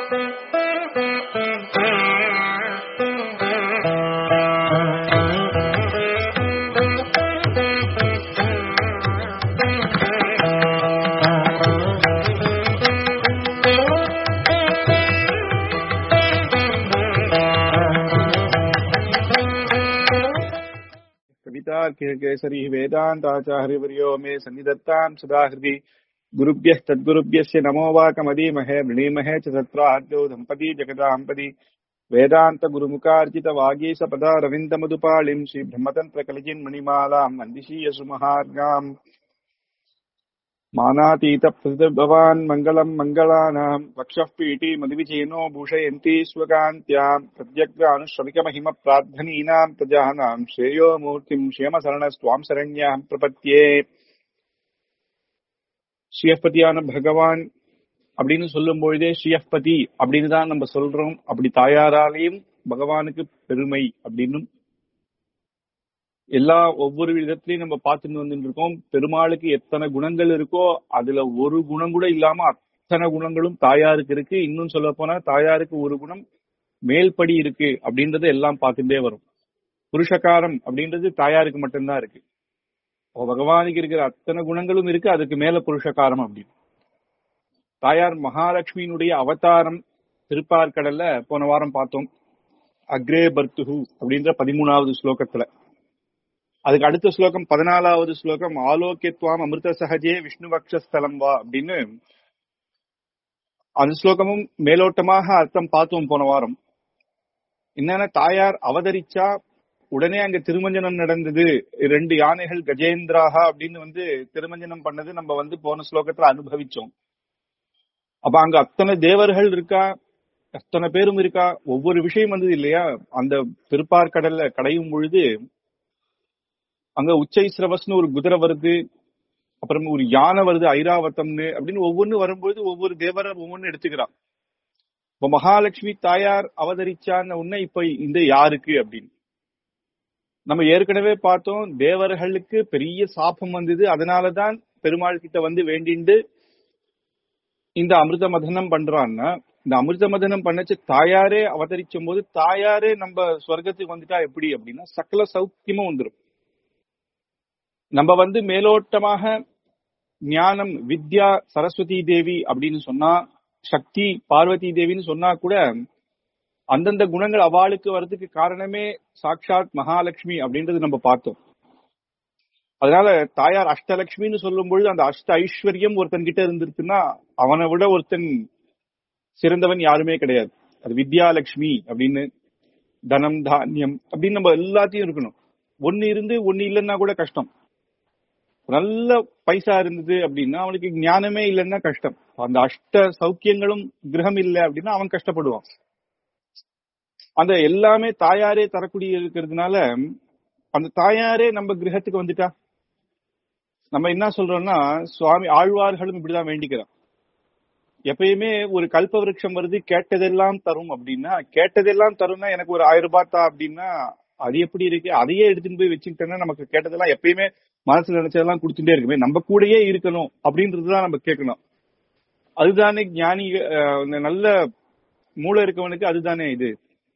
कवितार्किकेसरी वेदान्ताचार्यवर्यो मे सन्निधत्ताम् सदा हृदि गुरुभ्यः तद्गुरुभ्यस्य नमो वाकमदीमहे वृणीमहे च तत्राद्यो दम्पती जगदाम्पति वेदान्त गुरुमुखार्जित वागीसपदा रविन्दमधुपालिम् श्रीब्रह्मतन्त्रकलिजिन्मणिमालाम् वन्दिशीयसुमहार्गाम् मानातीत भवान् मङ्गलम् मङ्गलानाम् वक्षः पीठी मधुविचेनो भूषयन्ती स्वकान्त्याम् प्रत्यग्रानुश्रमिकमहिम प्रार्थनीनाम् प्रजानाम् श्रेयो मूर्तिम् क्षेमसरणस्त्वाम् शरण्याम् प्रपत्ये ஸ்ரீயப்பதியான பகவான் அப்படின்னு சொல்லும் பொழுதே ஸ்ரீயப்பதி அப்படின்னு தான் நம்ம சொல்றோம் அப்படி தாயாராலையும் பகவானுக்கு பெருமை அப்படின்னும் எல்லா ஒவ்வொரு விதத்திலையும் நம்ம பார்த்துட்டு வந்துட்டு இருக்கோம் பெருமாளுக்கு எத்தனை குணங்கள் இருக்கோ அதுல ஒரு குணம் கூட இல்லாம அத்தனை குணங்களும் தாயாருக்கு இருக்கு இன்னும் சொல்ல போனா தாயாருக்கு ஒரு குணம் மேல்படி இருக்கு அப்படின்றத எல்லாம் பார்த்துட்டே வரும் புருஷகாரம் அப்படின்றது தாயாருக்கு மட்டும்தான் இருக்கு பகவானுக்கு இருக்கிற அத்தனை குணங்களும் இருக்கு அதுக்கு மேல புருஷகாரம் அப்படின்னு தாயார் மகாலட்சுமியினுடைய அவதாரம் திருப்பார்கடல்ல போன வாரம் பார்த்தோம் அக்ரே பர்த்துஹு அப்படின்ற பதிமூணாவது ஸ்லோகத்துல அதுக்கு அடுத்த ஸ்லோகம் பதினாலாவது ஸ்லோகம் ஆலோக்கியத்துவாம் அமிர்த சகஜே விஷ்ணு பக்ஷஸ்தலம் வா அப்படின்னு அந்த ஸ்லோகமும் மேலோட்டமாக அர்த்தம் பார்த்தோம் போன வாரம் என்னன்னா தாயார் அவதரிச்சா உடனே அங்க திருமஞ்சனம் நடந்தது ரெண்டு யானைகள் கஜேந்திராகா அப்படின்னு வந்து திருமஞ்சனம் பண்ணது நம்ம வந்து போன ஸ்லோகத்துல அனுபவிச்சோம் அப்ப அங்க அத்தனை தேவர்கள் இருக்கா அத்தனை பேரும் இருக்கா ஒவ்வொரு விஷயம் வந்தது இல்லையா அந்த திருப்பார்கடல்ல கடையும் பொழுது அங்க உச்சை சிரவஸ்னு ஒரு குதிரை வருது அப்புறம் ஒரு யானை வருது ஐராவத்தம்னு அப்படின்னு ஒவ்வொன்னு வரும்பொழுது ஒவ்வொரு தேவரை ஒவ்வொன்னு எடுத்துக்கிறான் இப்ப மகாலட்சுமி தாயார் அவதரிச்சான்னு உன்ன இப்ப இந்த யாருக்கு அப்படின்னு நம்ம ஏற்கனவே பார்த்தோம் தேவர்களுக்கு பெரிய சாபம் வந்தது அதனாலதான் பெருமாள் கிட்ட வந்து வேண்டிண்டு இந்த அமிர்த மதனம் பண்றான்னா இந்த அமிர்த மதனம் பண்ணச்சு தாயாரே அவதரிச்சும் போது தாயாரே நம்ம ஸ்வர்க்கத்துக்கு வந்துட்டா எப்படி அப்படின்னா சகல சௌக்கியமும் வந்துடும் நம்ம வந்து மேலோட்டமாக ஞானம் வித்யா சரஸ்வதி தேவி அப்படின்னு சொன்னா சக்தி பார்வதி தேவின்னு சொன்னா கூட அந்தந்த குணங்கள் அவளுக்கு வர்றதுக்கு காரணமே சாட்சாத் மகாலட்சுமி அப்படின்றது நம்ம பார்த்தோம் அதனால தாயார் அஷ்டலட்சுமின்னு சொல்லும் பொழுது அந்த அஷ்ட ஐஸ்வர்யம் ஒருத்தன் கிட்ட இருந்திருக்குன்னா அவனை விட ஒருத்தன் சிறந்தவன் யாருமே கிடையாது அது வித்யாலட்சுமி அப்படின்னு தனம் தானியம் அப்படின்னு நம்ம எல்லாத்தையும் இருக்கணும் ஒன்னு இருந்து ஒன்னு இல்லைன்னா கூட கஷ்டம் நல்ல பைசா இருந்தது அப்படின்னா அவனுக்கு ஞானமே இல்லைன்னா கஷ்டம் அந்த அஷ்ட சௌக்கியங்களும் கிரகம் இல்லை அப்படின்னா அவன் கஷ்டப்படுவான் அந்த எல்லாமே தாயாரே தரக்கூடிய இருக்கிறதுனால அந்த தாயாரே நம்ம கிரகத்துக்கு வந்துட்டா நம்ம என்ன சொல்றோம்னா சுவாமி ஆழ்வார்களும் இப்படிதான் வேண்டிக்கிறான் எப்பயுமே ஒரு கல்ப விருட்சம் வருது கேட்டதெல்லாம் தரும் அப்படின்னா கேட்டதெல்லாம் தரும்னா எனக்கு ஒரு ஆயிரம் ரூபாய் தா அப்படின்னா அது எப்படி இருக்கு அதையே எடுத்துட்டு போய் வச்சுக்கிட்டோம்னா நமக்கு கேட்டதெல்லாம் எப்பயுமே மனசுல நினைச்சதெல்லாம் கொடுத்துட்டே இருக்குமே நம்ம கூடயே இருக்கணும் அப்படின்றதுதான் நம்ம கேட்கணும் அதுதானே ஞானி நல்ல மூளை இருக்கவனுக்கு அதுதானே இது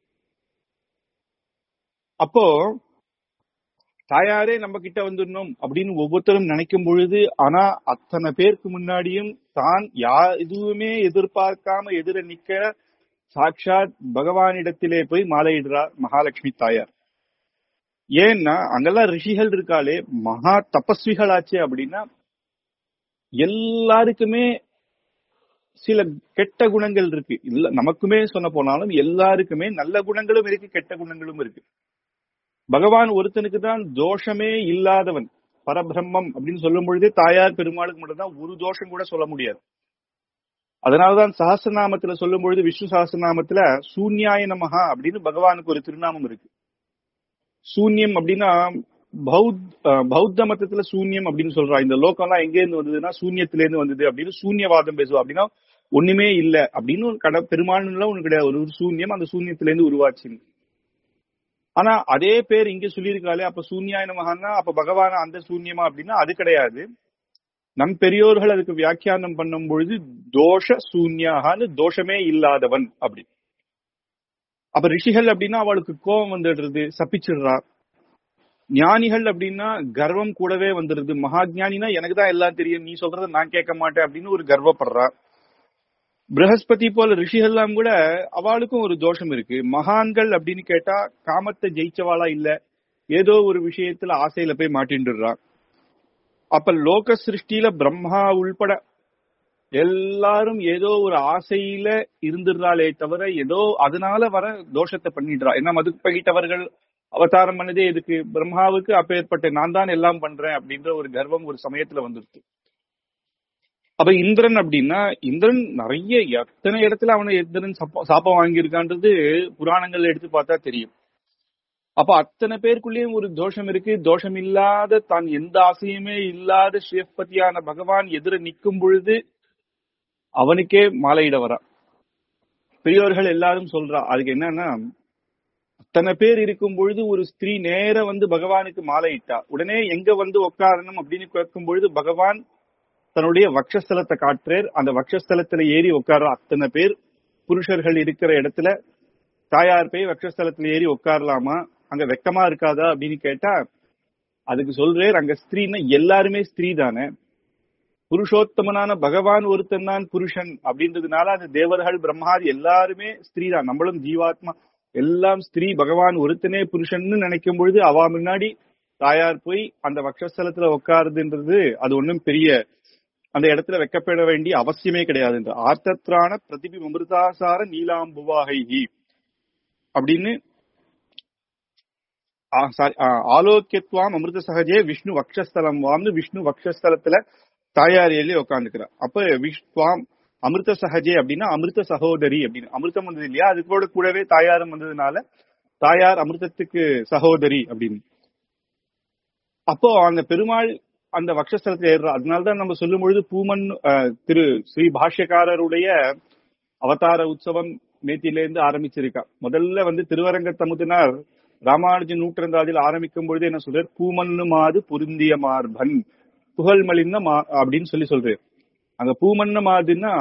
அப்போ தாயாரே நம்ம கிட்ட வந்துடணும் அப்படின்னு ஒவ்வொருத்தரும் நினைக்கும் பொழுது ஆனா அத்தனை பேருக்கு முன்னாடியும் தான் யா எதுவுமே எதிர்பார்க்காம எதிர நிக்க சாட்சாத் பகவானிடத்திலே போய் மாலையிடுறார் மகாலட்சுமி தாயார் ஏன்னா அங்கெல்லாம் ரிஷிகள் இருக்காளே மகா தபஸ்விகளாச்சு அப்படின்னா எல்லாருக்குமே சில கெட்ட குணங்கள் இருக்கு இல்ல நமக்குமே சொன்ன போனாலும் எல்லாருக்குமே நல்ல குணங்களும் இருக்கு கெட்ட குணங்களும் இருக்கு பகவான் ஒருத்தனுக்கு தான் தோஷமே இல்லாதவன் பரபிரம்மம் அப்படின்னு சொல்லும் பொழுதே தாயார் பெருமாளுக்கு மட்டும்தான் ஒரு தோஷம் கூட சொல்ல முடியாது அதனாலதான் சஹசிரநாமத்துல சொல்லும் பொழுது விஷ்ணு சஹசிரநாமத்துல சூன்யாய நமஹா அப்படின்னு பகவானுக்கு ஒரு திருநாமம் இருக்கு சூன்யம் அப்படின்னா பௌத் பௌத்த மதத்துல சூன்யம் அப்படின்னு சொல்றா இந்த லோகம்லாம் எங்க இருந்து வந்ததுன்னா சூன்யத்துல இருந்து வந்தது அப்படின்னு சூன்யவாதம் பேசுவா அப்படின்னா ஒண்ணுமே இல்ல அப்படின்னு ஒரு கட பெருமாள் ஒண்ணு கிடையாது ஒரு சூன்யம் அந்த சூன்யத்துல இருந்து உருவாச்சு ஆனா அதே பேர் இங்க சொல்லியிருக்காளே அப்ப சூன்யாய நமகான்னா அப்ப பகவான அந்த சூன்யமா அப்படின்னா அது கிடையாது நம் பெரியோர்கள் அதுக்கு வியாக்கியானம் பண்ணும் பொழுது தோஷ சூன்யாகான்னு தோஷமே இல்லாதவன் அப்படி அப்ப ரிஷிகள் அப்படின்னா அவளுக்கு கோபம் வந்துடுறது சப்பிச்சிடுறா ஞானிகள் அப்படின்னா கர்வம் கூடவே வந்துடுது மகா ஞானினா எனக்கு தான் எல்லாம் தெரியும் நீ சொல்றத நான் கேட்க மாட்டேன் அப்படின்னு ஒரு கர்வப்படுறா பிரகஸ்பதி போல ரிஷிகள்லாம் கூட அவளுக்கும் ஒரு தோஷம் இருக்கு மகான்கள் அப்படின்னு கேட்டா காமத்தை ஜெயிச்சவாளா இல்ல ஏதோ ஒரு விஷயத்துல ஆசையில போய் மாட்டின்டுறா அப்ப லோக சிருஷ்டியில பிரம்மா உள்பட எல்லாரும் ஏதோ ஒரு ஆசையில இருந்துடுறாளே தவிர ஏதோ அதனால வர தோஷத்தை பண்ணிடுறா என்ன மது பகிட்டவர்கள் அவதாரம் பண்ணதே எதுக்கு பிரம்மாவுக்கு அப்பேற்பட்ட நான் தான் எல்லாம் பண்றேன் அப்படின்ற ஒரு கர்வம் ஒரு சமயத்துல வந்துருச்சு அப்ப இந்திரன் அப்படின்னா இந்திரன் நிறைய எத்தனை இடத்துல அவனை இந்திரன் சப்ப- சாபம் வாங்கியிருக்கான்றது புராணங்கள்ல எடுத்து பார்த்தா தெரியும் அப்ப அத்தனை பேருக்குள்ளேயும் ஒரு தோஷம் இருக்கு தோஷம் இல்லாத தான் எந்த ஆசையுமே இல்லாத ஸ்ரீபதியான பகவான் எதிர நிற்கும் பொழுது அவனுக்கே மாலையிட வரா பெரியோர்கள் எல்லாரும் சொல்றா அதுக்கு என்னன்னா அத்தனை பேர் இருக்கும் பொழுது ஒரு ஸ்திரீ நேர வந்து பகவானுக்கு மாலையிட்டா உடனே எங்க வந்து உட்காரணும் அப்படின்னு கேட்கும் பொழுது பகவான் தன்னுடைய வக்ஷஸ்தலத்தை காட்டுறார் அந்த வக்ஷஸ்தலத்துல ஏறி உட்கார அத்தனை பேர் புருஷர்கள் இருக்கிற இடத்துல தாயார் போய் வக்ஷஸ்தலத்துல ஏறி உட்காரலாமா அங்க வெக்கமா இருக்காதா அப்படின்னு கேட்டா அதுக்கு சொல்றேன் அங்க ஸ்திரீன்னா எல்லாருமே ஸ்திரீ தானே புருஷோத்தமனான பகவான் ஒருத்தன் தான் புருஷன் அப்படின்றதுனால அந்த தேவர்கள் பிரம்மாதி எல்லாருமே ஸ்திரீ தான் நம்மளும் ஜீவாத்மா எல்லாம் ஸ்திரீ பகவான் ஒருத்தனே புருஷன்னு நினைக்கும் பொழுது அவ முன்னாடி தாயார் போய் அந்த வக்ஷஸ்தலத்துல உட்காருதுன்றது அது ஒண்ணும் பெரிய அந்த இடத்துல வைக்கப்பட வேண்டிய அவசியமே கிடையாது என்று ஆர்த்தத்ரான பிரதிபி அமிர்தாசார நீலாம்புவாகை அப்படின்னு ஆ, sorry, ஆ, ஆலோக்கியத்வாம் அமிர்த சகஜே விஷ்ணு வக்ஷஸ்தலம் வாம்னு விஷ்ணு வக்ஷஸ்தலத்துல தாயார் ஏறி உட்காந்துக்கிறா அப்ப விஷ்வாம் அமிர்த சகஜே அப்படின்னா அமிர்த சகோதரி அப்படின்னு அமிர்தம் வந்தது இல்லையா அது கூட கூடவே தாயாரும் வந்ததுனால தாயார் அமிர்தத்துக்கு சகோதரி அப்படின்னு அப்போ அந்த பெருமாள் அந்த வக்ஷஸ்தலத்துல ஏறுறா அதனாலதான் நம்ம சொல்லும் பொழுது பூமன் அஹ், திரு ஸ்ரீ பாஷ்யக்காரருடைய அவதார உற்சவம் நேத்தியிலேருந்து ஆரம்பிச்சிருக்கா முதல்ல வந்து திருவரங்க தமுதினார் ராமானுஜன் நூற்றந்தாதில் ஆரம்பிக்கும் பொழுது என்ன சொல்றார் பூமன்னு மாது பொருந்திய மார்பன் புகழ்மலிந்த மா அப்படின்னு சொல்லி சொல்றாரு அங்க பூமன்ன மாதின்னா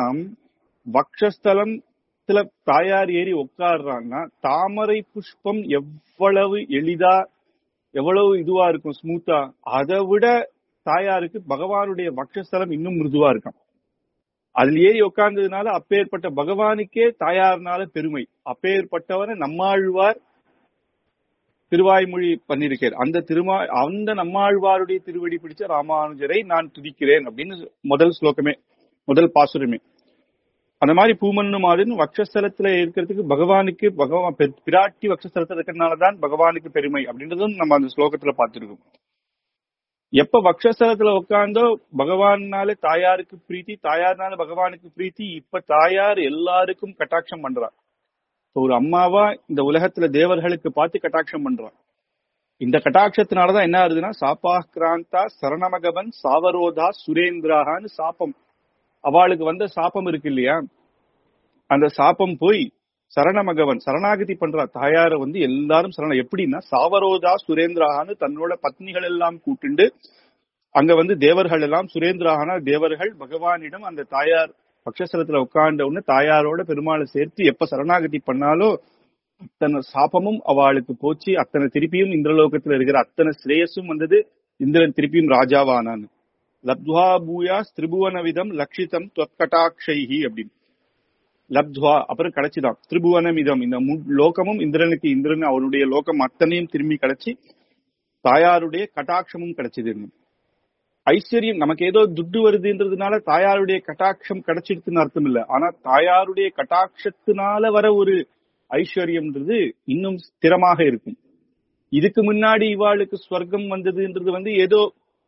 வக்ஷஸ்தலத்துல தாயார் ஏறி உட்கார்றாங்கன்னா தாமரை புஷ்பம் எவ்வளவு எளிதா எவ்வளவு இதுவா இருக்கும் ஸ்மூத்தா அதை விட தாயாருக்கு பகவானுடைய வக்ஷஸ்தலம் இன்னும் மிருதுவா இருக்கும் அதில் ஏறி உட்கார்ந்ததுனால அப்பேற்பட்ட பகவானுக்கே தாயார்னால பெருமை அப்பேற்பட்டவரை நம்மாழ்வார் திருவாய்மொழி பண்ணிருக்கார் அந்த திருமா அந்த நம்மாழ்வாருடைய திருவடி பிடிச்ச ராமானுஜரை நான் துதிக்கிறேன் அப்படின்னு முதல் ஸ்லோகமே முதல் பாசுரமே அந்த மாதிரி பூமன்னு மாதிரி வக்ஷஸ்தலத்துல இருக்கிறதுக்கு பகவானுக்கு பகவான் பெ- பிராட்டி வக்ஷஸ்தலத்துல இருக்கிறதுனாலதான் பகவானுக்கு பெருமை அப்படின்றதும் நம்ம அந்த ஸ்லோகத்துல பார்த்திருக்கோம் எப்ப வக்ஷஸ்தலத்துல உட்கார்ந்தோ பகவானால தாயாருக்கு பிரீத்தி தாயார்னால பகவானுக்கு பிரீத்தி இப்ப தாயார் எல்லாருக்கும் கட்டாட்சம் பண்றா இப்ப ஒரு அம்மாவா இந்த உலகத்துல தேவர்களுக்கு பார்த்து கட்டாட்சம் பண்றா இந்த கட்டாட்சத்தினாலதான் என்ன ஆகுதுன்னா சாப்பாக்கிராந்தா சரணமகவன் சாவரோதா சுரேந்திராகான்னு சாபம் அவளுக்கு வந்த சாபம் இருக்கு இல்லையா அந்த சாபம் போய் சரணமகவன் சரணாகதி பண்றா தாயார வந்து எல்லாரும் சரண எப்படின்னா சாவரோதா சுரேந்திராகான்னு தன்னோட பத்னிகள் எல்லாம் கூட்டுண்டு அங்க வந்து தேவர்கள் எல்லாம் சுரேந்திராகனா தேவர்கள் பகவானிடம் அந்த தாயார் பக்ஷஸ்தலத்துல உட்கார்ந்த உடனே தாயாரோட பெருமாளை சேர்த்து எப்ப சரணாகதி பண்ணாலோ அத்தனை சாபமும் அவளுக்கு போச்சு அத்தனை திருப்பியும் இந்திரலோகத்துல இருக்கிற அத்தனை ஸ்ரேயஸும் வந்தது இந்திரன் திருப்பியும் ராஜாவானான் லப்துவா பூயா திரிபுவன விதம் லட்சிதம் தொற்கட்டாட்சைஹி அப்படின்னு லப்துவா அப்புறம் கிடைச்சுதான் திரிபுவனம் இதம் இந்த மு- லோகமும் இந்திரனுக்கு இந்திரன் அவருடைய லோகம் அத்தனையும் திரும்பி கிடைச்சி தாயாருடைய கட்டாட்சமும் கிடைச்சது ஐஸ்வர்யம் நமக்கு ஏதோ துட்டு வருதுன்றதுனால தாயாருடைய கட்டாட்சம் கிடைச்சிடுதுன்னு அர்த்தம் இல்ல ஆனா தாயாருடைய கட்டாட்சத்தினால வர ஒரு ஐஸ்வர்யம்ன்றது இன்னும் ஸ்திரமாக இருக்கும் இதுக்கு முன்னாடி இவாளுக்கு ஸ்வர்க்கம் வந்ததுன்றது வந்து ஏதோ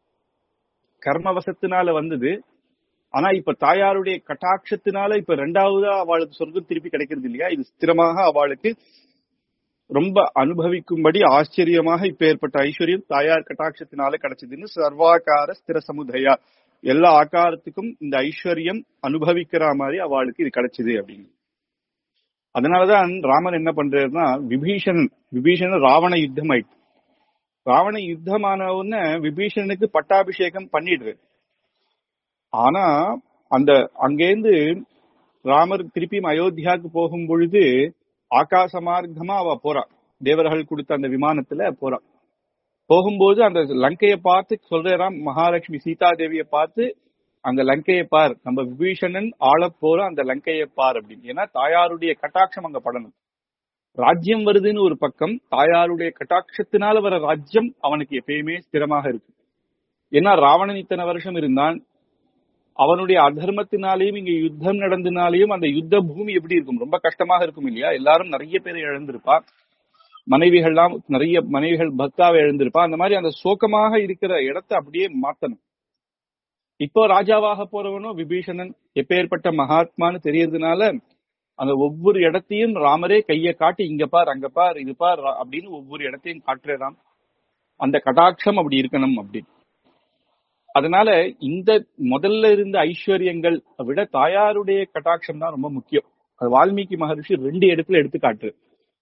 கர்மவசத்தினால வந்தது ஆனா இப்ப தாயாருடைய கட்டாட்சத்தினால இப்ப ரெண்டாவதா அவளுக்கு சொர்க்கம் திருப்பி கிடைக்கிறது இல்லையா இது ஸ்திரமாக அவளுக்கு ரொம்ப அனுபவிக்கும்படி ஆச்சரியமாக இப்ப ஏற்பட்ட ஐஸ்வர்யம் தாயார் கட்டாட்சத்தினால கிடைச்சதுன்னு சர்வாகார ஸ்திர சமுதயா எல்லா ஆகாரத்துக்கும் இந்த ஐஸ்வர்யம் அனுபவிக்கிற மாதிரி அவளுக்கு இது கிடைச்சது அப்படின்னு அதனாலதான் ராமன் என்ன பண்றாருன்னா விபீஷணன் விபீஷணன் ராவண யுத்தம் ஆயிட்டு ராவண யுத்தமான உடனே விபீஷணனுக்கு பட்டாபிஷேகம் பண்ணிடுறாரு ஆனா அந்த அங்கேருந்து ராமர் திருப்பியும் அயோத்தியாவுக்கு போகும் பொழுது ஆகாச மார்க்கமா அவ போறா தேவர்கள் கொடுத்த அந்த விமானத்துல போறா போகும்போது அந்த லங்கையை பார்த்து சொல்றாம் மகாலட்சுமி சீதா தேவியை பார்த்து அந்த லங்கையை பார் நம்ம விபீஷணன் ஆள போற அந்த லங்கையை பார் அப்படின்னு ஏன்னா தாயாருடைய கட்டாட்சம் அங்க படணும் ராஜ்யம் வருதுன்னு ஒரு பக்கம் தாயாருடைய கட்டாட்சத்தினால வர ராஜ்யம் அவனுக்கு எப்பயுமே ஸ்திரமாக இருக்கு ஏன்னா ராவணன் இத்தனை வருஷம் இருந்தான் அவனுடைய அதர்மத்தினாலேயும் இங்க யுத்தம் நடந்தனாலேயும் அந்த யுத்த பூமி எப்படி இருக்கும் ரொம்ப கஷ்டமாக இருக்கும் இல்லையா எல்லாரும் நிறைய பேரை இழந்திருப்பா மனைவிகள்லாம் நிறைய மனைவிகள் பக்தாவை இழந்திருப்பா அந்த மாதிரி அந்த சோகமாக இருக்கிற இடத்தை அப்படியே மாத்தணும் இப்போ ராஜாவாக போறவனும் விபீஷணன் எப்பேற்பட்ட மகாத்மான்னு தெரியறதுனால அந்த ஒவ்வொரு இடத்தையும் ராமரே கையை காட்டி இங்க பார் அங்க பார் இது பார் ரா- அப்படின்னு ஒவ்வொரு இடத்தையும் காட்டுறாம் அந்த கடாட்சம் அப்படி இருக்கணும் அப்படின்னு அதனால இந்த முதல்ல இருந்த ஐஸ்வர்யங்கள் விட தாயாருடைய கட்டாட்சம் தான் ரொம்ப முக்கியம் அது வால்மீகி மகரிஷி ரெண்டு இடத்துல எடுத்து காட்டுரு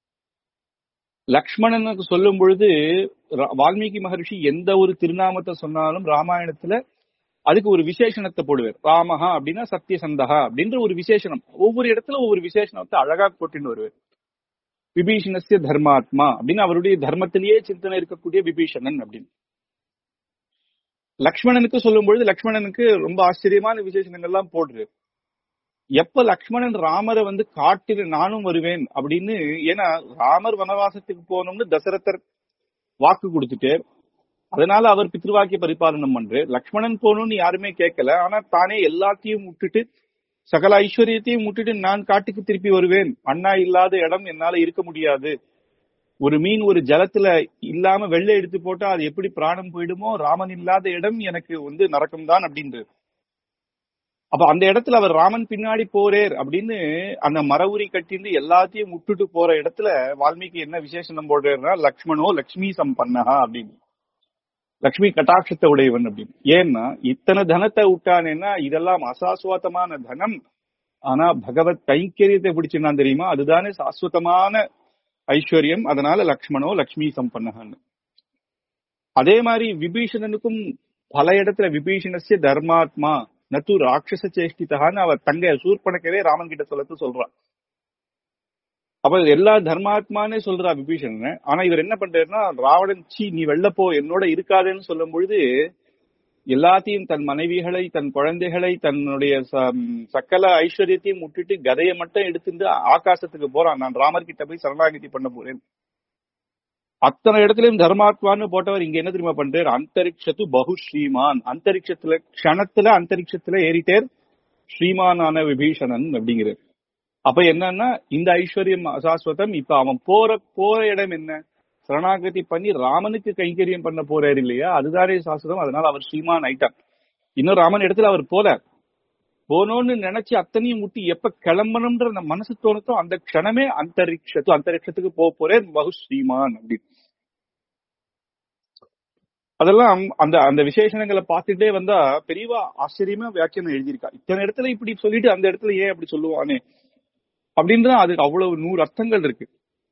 லக்ஷ்மணனுக்கு சொல்லும் பொழுது ரா- வால்மீகி மகரிஷி எந்த ஒரு திருநாமத்தை சொன்னாலும் ராமாயணத்துல அதுக்கு ஒரு விசேஷணத்தை போடுவார் ராமஹா அப்படின்னா சத்தியசந்தகா அப்படின்ற ஒரு விசேஷணம் ஒவ்வொரு இடத்துல ஒவ்வொரு விசேஷணத்தை அழகா போட்டுன்னு வருவார் விபீஷணஸ்ய தர்மாத்மா அப்படின்னு அவருடைய தர்மத்திலேயே சிந்தனை இருக்கக்கூடிய விபீஷணன் அப்படின்னு லக்ஷ்மணனுக்கு சொல்லும் பொழுது லக்ஷ்மணனுக்கு ரொம்ப ஆச்சரியமான விசேஷணங்கள்லாம் போடுறாரு எப்ப லக்ஷ்மணன் ராமரை வந்து காட்டில நானும் வருவேன் அப்படின்னு ஏன்னா ராமர் வனவாசத்துக்கு போகணும்னு தசரதர் வாக்கு கொடுத்துட்டு அதனால அவர் பித்ருவாக்கிய பரிபாலனம் பண்றாரு லக்ஷ்மணன் போகணும்னு யாருமே கேட்கல ஆனா தானே எல்லாத்தையும் விட்டுட்டு சகல ஐஸ்வர்யத்தையும் விட்டுட்டு நான் காட்டுக்கு திருப்பி வருவேன் அண்ணா இல்லாத இடம் என்னால இருக்க முடியாது ஒரு மீன் ஒரு ஜலத்துல இல்லாம வெள்ளை எடுத்து போட்டா அது எப்படி பிராணம் போயிடுமோ ராமன் இல்லாத இடம் எனக்கு வந்து நரக்கம் தான் அப்படின்றது அப்ப அந்த இடத்துல அவர் ராமன் பின்னாடி போறேர் அப்படின்னு அந்த மரவுரி கட்டிந்து எல்லாத்தையும் விட்டுட்டு போற இடத்துல வால்மீகி என்ன விசேஷனம் போடுறாருன்னா லக்ஷ்மணோ லக்ஷ்மி சம்பன்னஹா அப்படின்னு லக்ஷ்மி கட்டாட்சத்தை உடையவன் அப்படின்னு ஏன்னா இத்தனை தனத்தை விட்டானேன்னா இதெல்லாம் அசாஸ்வதமான தனம் ஆனா பகவத் கைங்கரியத்தை பிடிச்சிருந்தான் தெரியுமா அதுதானே சாஸ்வதமான ஐஸ்வர்யம் அதனால லக்ஷ்மணோ லக்ஷ்மி சம்பன்னகன் அதே மாதிரி விபீஷணனுக்கும் பல இடத்துல விபீஷணஸ்ய தர்மாத்மா நத்து ராட்சச சேஷ்டிதகான்னு அவ தங்க சூர்பனக்கவே ராமன் கிட்ட சொல்லத்து சொல்றான் அப்ப எல்லா தர்மாத்மானே சொல்றா விபீஷணன் ஆனா இவர் என்ன பண்றாருன்னா ராவணன் சீ நீ வெளில போ என்னோட இருக்காதேன்னு சொல்லும் பொழுது எல்லாத்தையும் தன் மனைவிகளை தன் குழந்தைகளை தன்னுடைய ச- சகல ஐஸ்வர்யத்தையும் விட்டுட்டு கதையை மட்டும் எடுத்துட்டு ஆகாசத்துக்கு போறான் நான் ராமர் கிட்ட போய் சரணாகதி பண்ண போறேன் அத்தனை இடத்துலயும் தர்மாத்மான்னு போட்டவர் இங்க என்ன தெரியுமா பண்றாரு அந்தரிக்ஷத்து பகு ஸ்ரீமான் அந்தரிக்ஷத்துல க்ஷணத்துல அந்தரிக்ஷத்துல ஏறிட்டேர் ஸ்ரீமானான விபீஷணன் அப்படிங்கிறார் அப்ப என்னன்னா இந்த ஐஸ்வர்யம் அசாஸ்வதம் இப்ப அவன் போற போற இடம் என்ன சரணாகதி பண்ணி ராமனுக்கு கைங்கரியம் பண்ண போறாரு இல்லையா அதுதானே சாஸ்வதம் அதனால அவர் ஸ்ரீமான் ஆயிட்டார் இன்னும் ராமன் இடத்துல அவர் போல போனோம்னு நினைச்சு அத்தனையும் முட்டி எப்ப கிளம்பணும்ன்ற அந்த மனசு தோணுத்தோ அந்த க்ஷணமே அந்தரிக்ஷத்து அந்தரிக்ஷத்துக்கு போக போறேன் பகு ஸ்ரீமான் அப்படின்னு அதெல்லாம் அந்த அந்த விசேஷணங்களை பார்த்துட்டே வந்தா பெரியவா ஆச்சரியமா வியாக்கியானம் எழுதியிருக்கா இத்தனை இடத்துல இப்படி சொல்லிட்டு அந்த இடத்துல ஏன் அப்படி சொல்லுவானே அப்படின்றது அதுக்கு அவ்வளவு நூறு அர்த்தங்கள் இருக்கு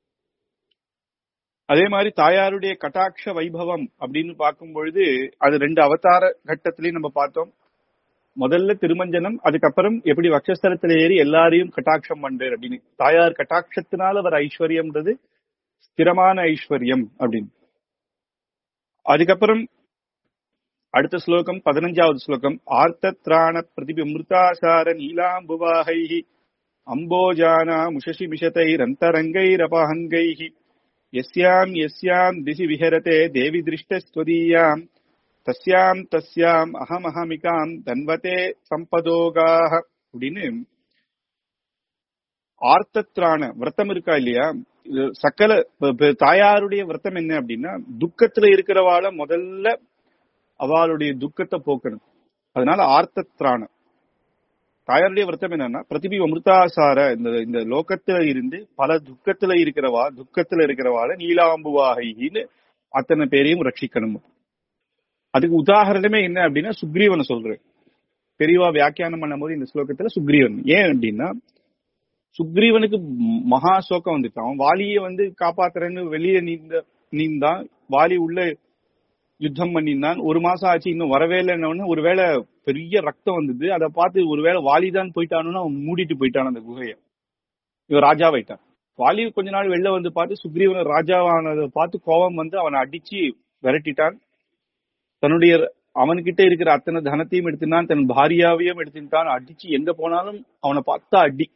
அதே மாதிரி தாயாருடைய கட்டாட்ச வைபவம் அப்படின்னு பார்க்கும் பொழுது அது ரெண்டு அவதார கட்டத்திலையும் நம்ம பார்த்தோம் முதல்ல திருமஞ்சனம் அதுக்கப்புறம் எப்படி வக்ஷஸ்தலத்துல ஏறி எல்லாரையும் கட்டாட்சம் பண்றாரு அப்படின்னு தாயார் கட்டாட்சத்தினால வர ஐஸ்வர்யம்ன்றது ஸ்திரமான ஐஸ்வர்யம் அப்படின்னு அதுக்கப்புறம் அடுத்த ஸ்லோகம் பதினஞ்சாவது ஸ்லோகம் ஆர்த்தத்ராண பிரதிபிமிருதாசார நீலாம்புவாகைः அம்போஜானா முஷசி மிஷதைரந்தரங்கைரபஹங்கைः यस्याम् यस्याम् दिशि विहरते देवि दृष्टस्त्वदीयाम् தஸ்யாம் தஸ்யாம் அகமஹமிகாம் தன்வதே சம்பதோகாக அப்படின்னு ஆர்த்தத்ரான விரதம் இருக்கா இல்லையா இது சக்கல ப- ப- தாயாருடைய விரதம் என்ன அப்படின்னா துக்கத்துல இருக்கிறவாள முதல்ல அவளுடைய துக்கத்தை போக்கணும் அதனால ஆர்த்தத்ரான தாயாருடைய விரதம் என்னன்னா பிரதிபி அமிர்தாசார இந்த இந்த லோகத்துல இருந்து பல துக்கத்துல இருக்கிறவா துக்கத்துல இருக்கிறவாள நீலாம்புவாகின்னு அத்தனை பேரையும் ரட்சிக்கணும் அதுக்கு உதாரணமே என்ன அப்படின்னா சுக்ரீவனை சொல்றேன் பெரியவா வியாக்கியானம் பண்ணும்போது இந்த ஸ்லோகத்துல சுக்ரீவன் ஏன் அப்படின்னா சுக்ரீவனுக்கு ம- மகா சோகம் வந்துட்டு அவன் வாலியை வந்து காப்பாத்துறேன்னு வெளியே நீந்த நீந்தான் வாலி உள்ள யுத்தம் பண்ணியிருந்தான் ஒரு மாசம் ஆச்சு இன்னும் வரவே இல்லைன்னு ஒருவேளை பெரிய ரத்தம் வந்தது அதை பார்த்து ஒருவேளை வாலிதான் போயிட்டானுன்னு அவன் மூடிட்டு போயிட்டான் அந்த குகையை இவன் ராஜாவாயிட்டான் வாலி கொஞ்ச நாள் வெளில வந்து பார்த்து சுக்ரீவன ராஜாவானதை பார்த்து கோபம் வந்து அவனை அடிச்சு விரட்டிட்டான் தன்னுடைய அவன்கிட்ட இருக்கிற அத்தனை தனத்தையும் எடுத்துனான் தன் பாரியாவையும் எடுத்துட்டான் அடிச்சு எங்க போனாலும் அவனை பார்த்தா அடி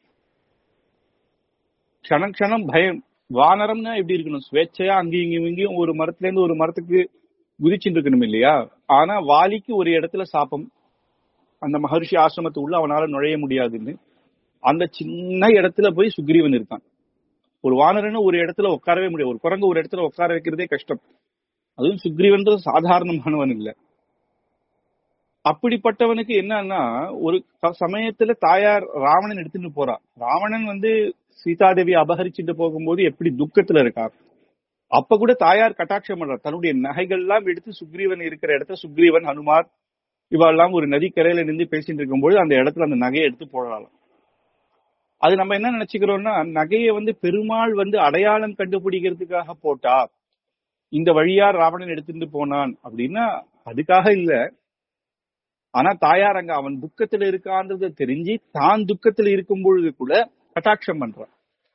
க்ஷணம் க்ஷணம் பயம் வானரம்னா எப்படி இருக்கணும் ஸ்வேச்சையா அங்கேயும் இங்கேயும் இங்கேயும் ஒரு மரத்துல இருந்து ஒரு மரத்துக்கு குதிச்சுட்டு இருக்கணும் இல்லையா ஆனா வாலிக்கு ஒரு இடத்துல சாப்பம் அந்த மகர்ஷி ஆசிரமத்து உள்ள அவனால நுழைய முடியாதுன்னு அந்த சின்ன இடத்துல போய் சுக்ரீவன் இருக்கான் ஒரு வானரன்னு ஒரு இடத்துல உட்காரவே முடியாது ஒரு குரங்கு ஒரு இடத்துல உட்கார வைக்கிறதே கஷ்டம் அதுவும் சுக்ரீவன்றது சாதாரணமானவன் இல்ல அப்படிப்பட்டவனுக்கு என்னன்னா ஒரு க- சமயத்துல தாயார் ராவணன் எடுத்துட்டு போறா ராவணன் வந்து சீதாதேவி அபகரிச்சுட்டு போகும்போது எப்படி துக்கத்துல இருக்கா அப்ப கூட தாயார் கட்டாட்சம் பண்றார் தன்னுடைய நகைகள்லாம் எடுத்து சுக்ரீவன் இருக்கிற இடத்த சுக்ரீவன் ஹனுமார் இவெல்லாம் ஒரு நதிக்கரையில நின்று பேசிட்டு இருக்கும்போது அந்த இடத்துல அந்த நகையை எடுத்து போடலாம் அது நம்ம என்ன நினைச்சுக்கிறோம்னா நகையை வந்து பெருமாள் வந்து அடையாளம் கண்டுபிடிக்கிறதுக்காக போட்டா இந்த வழியா ராவணன் எடுத்துட்டு போனான் அப்படின்னா அதுக்காக இல்ல ஆனா தாயார் அங்க அவன் துக்கத்துல இருக்கான்றத தெரிஞ்சு தான் துக்கத்துல இருக்கும் பொழுது கூட கட்டாட்சம் பண்றான்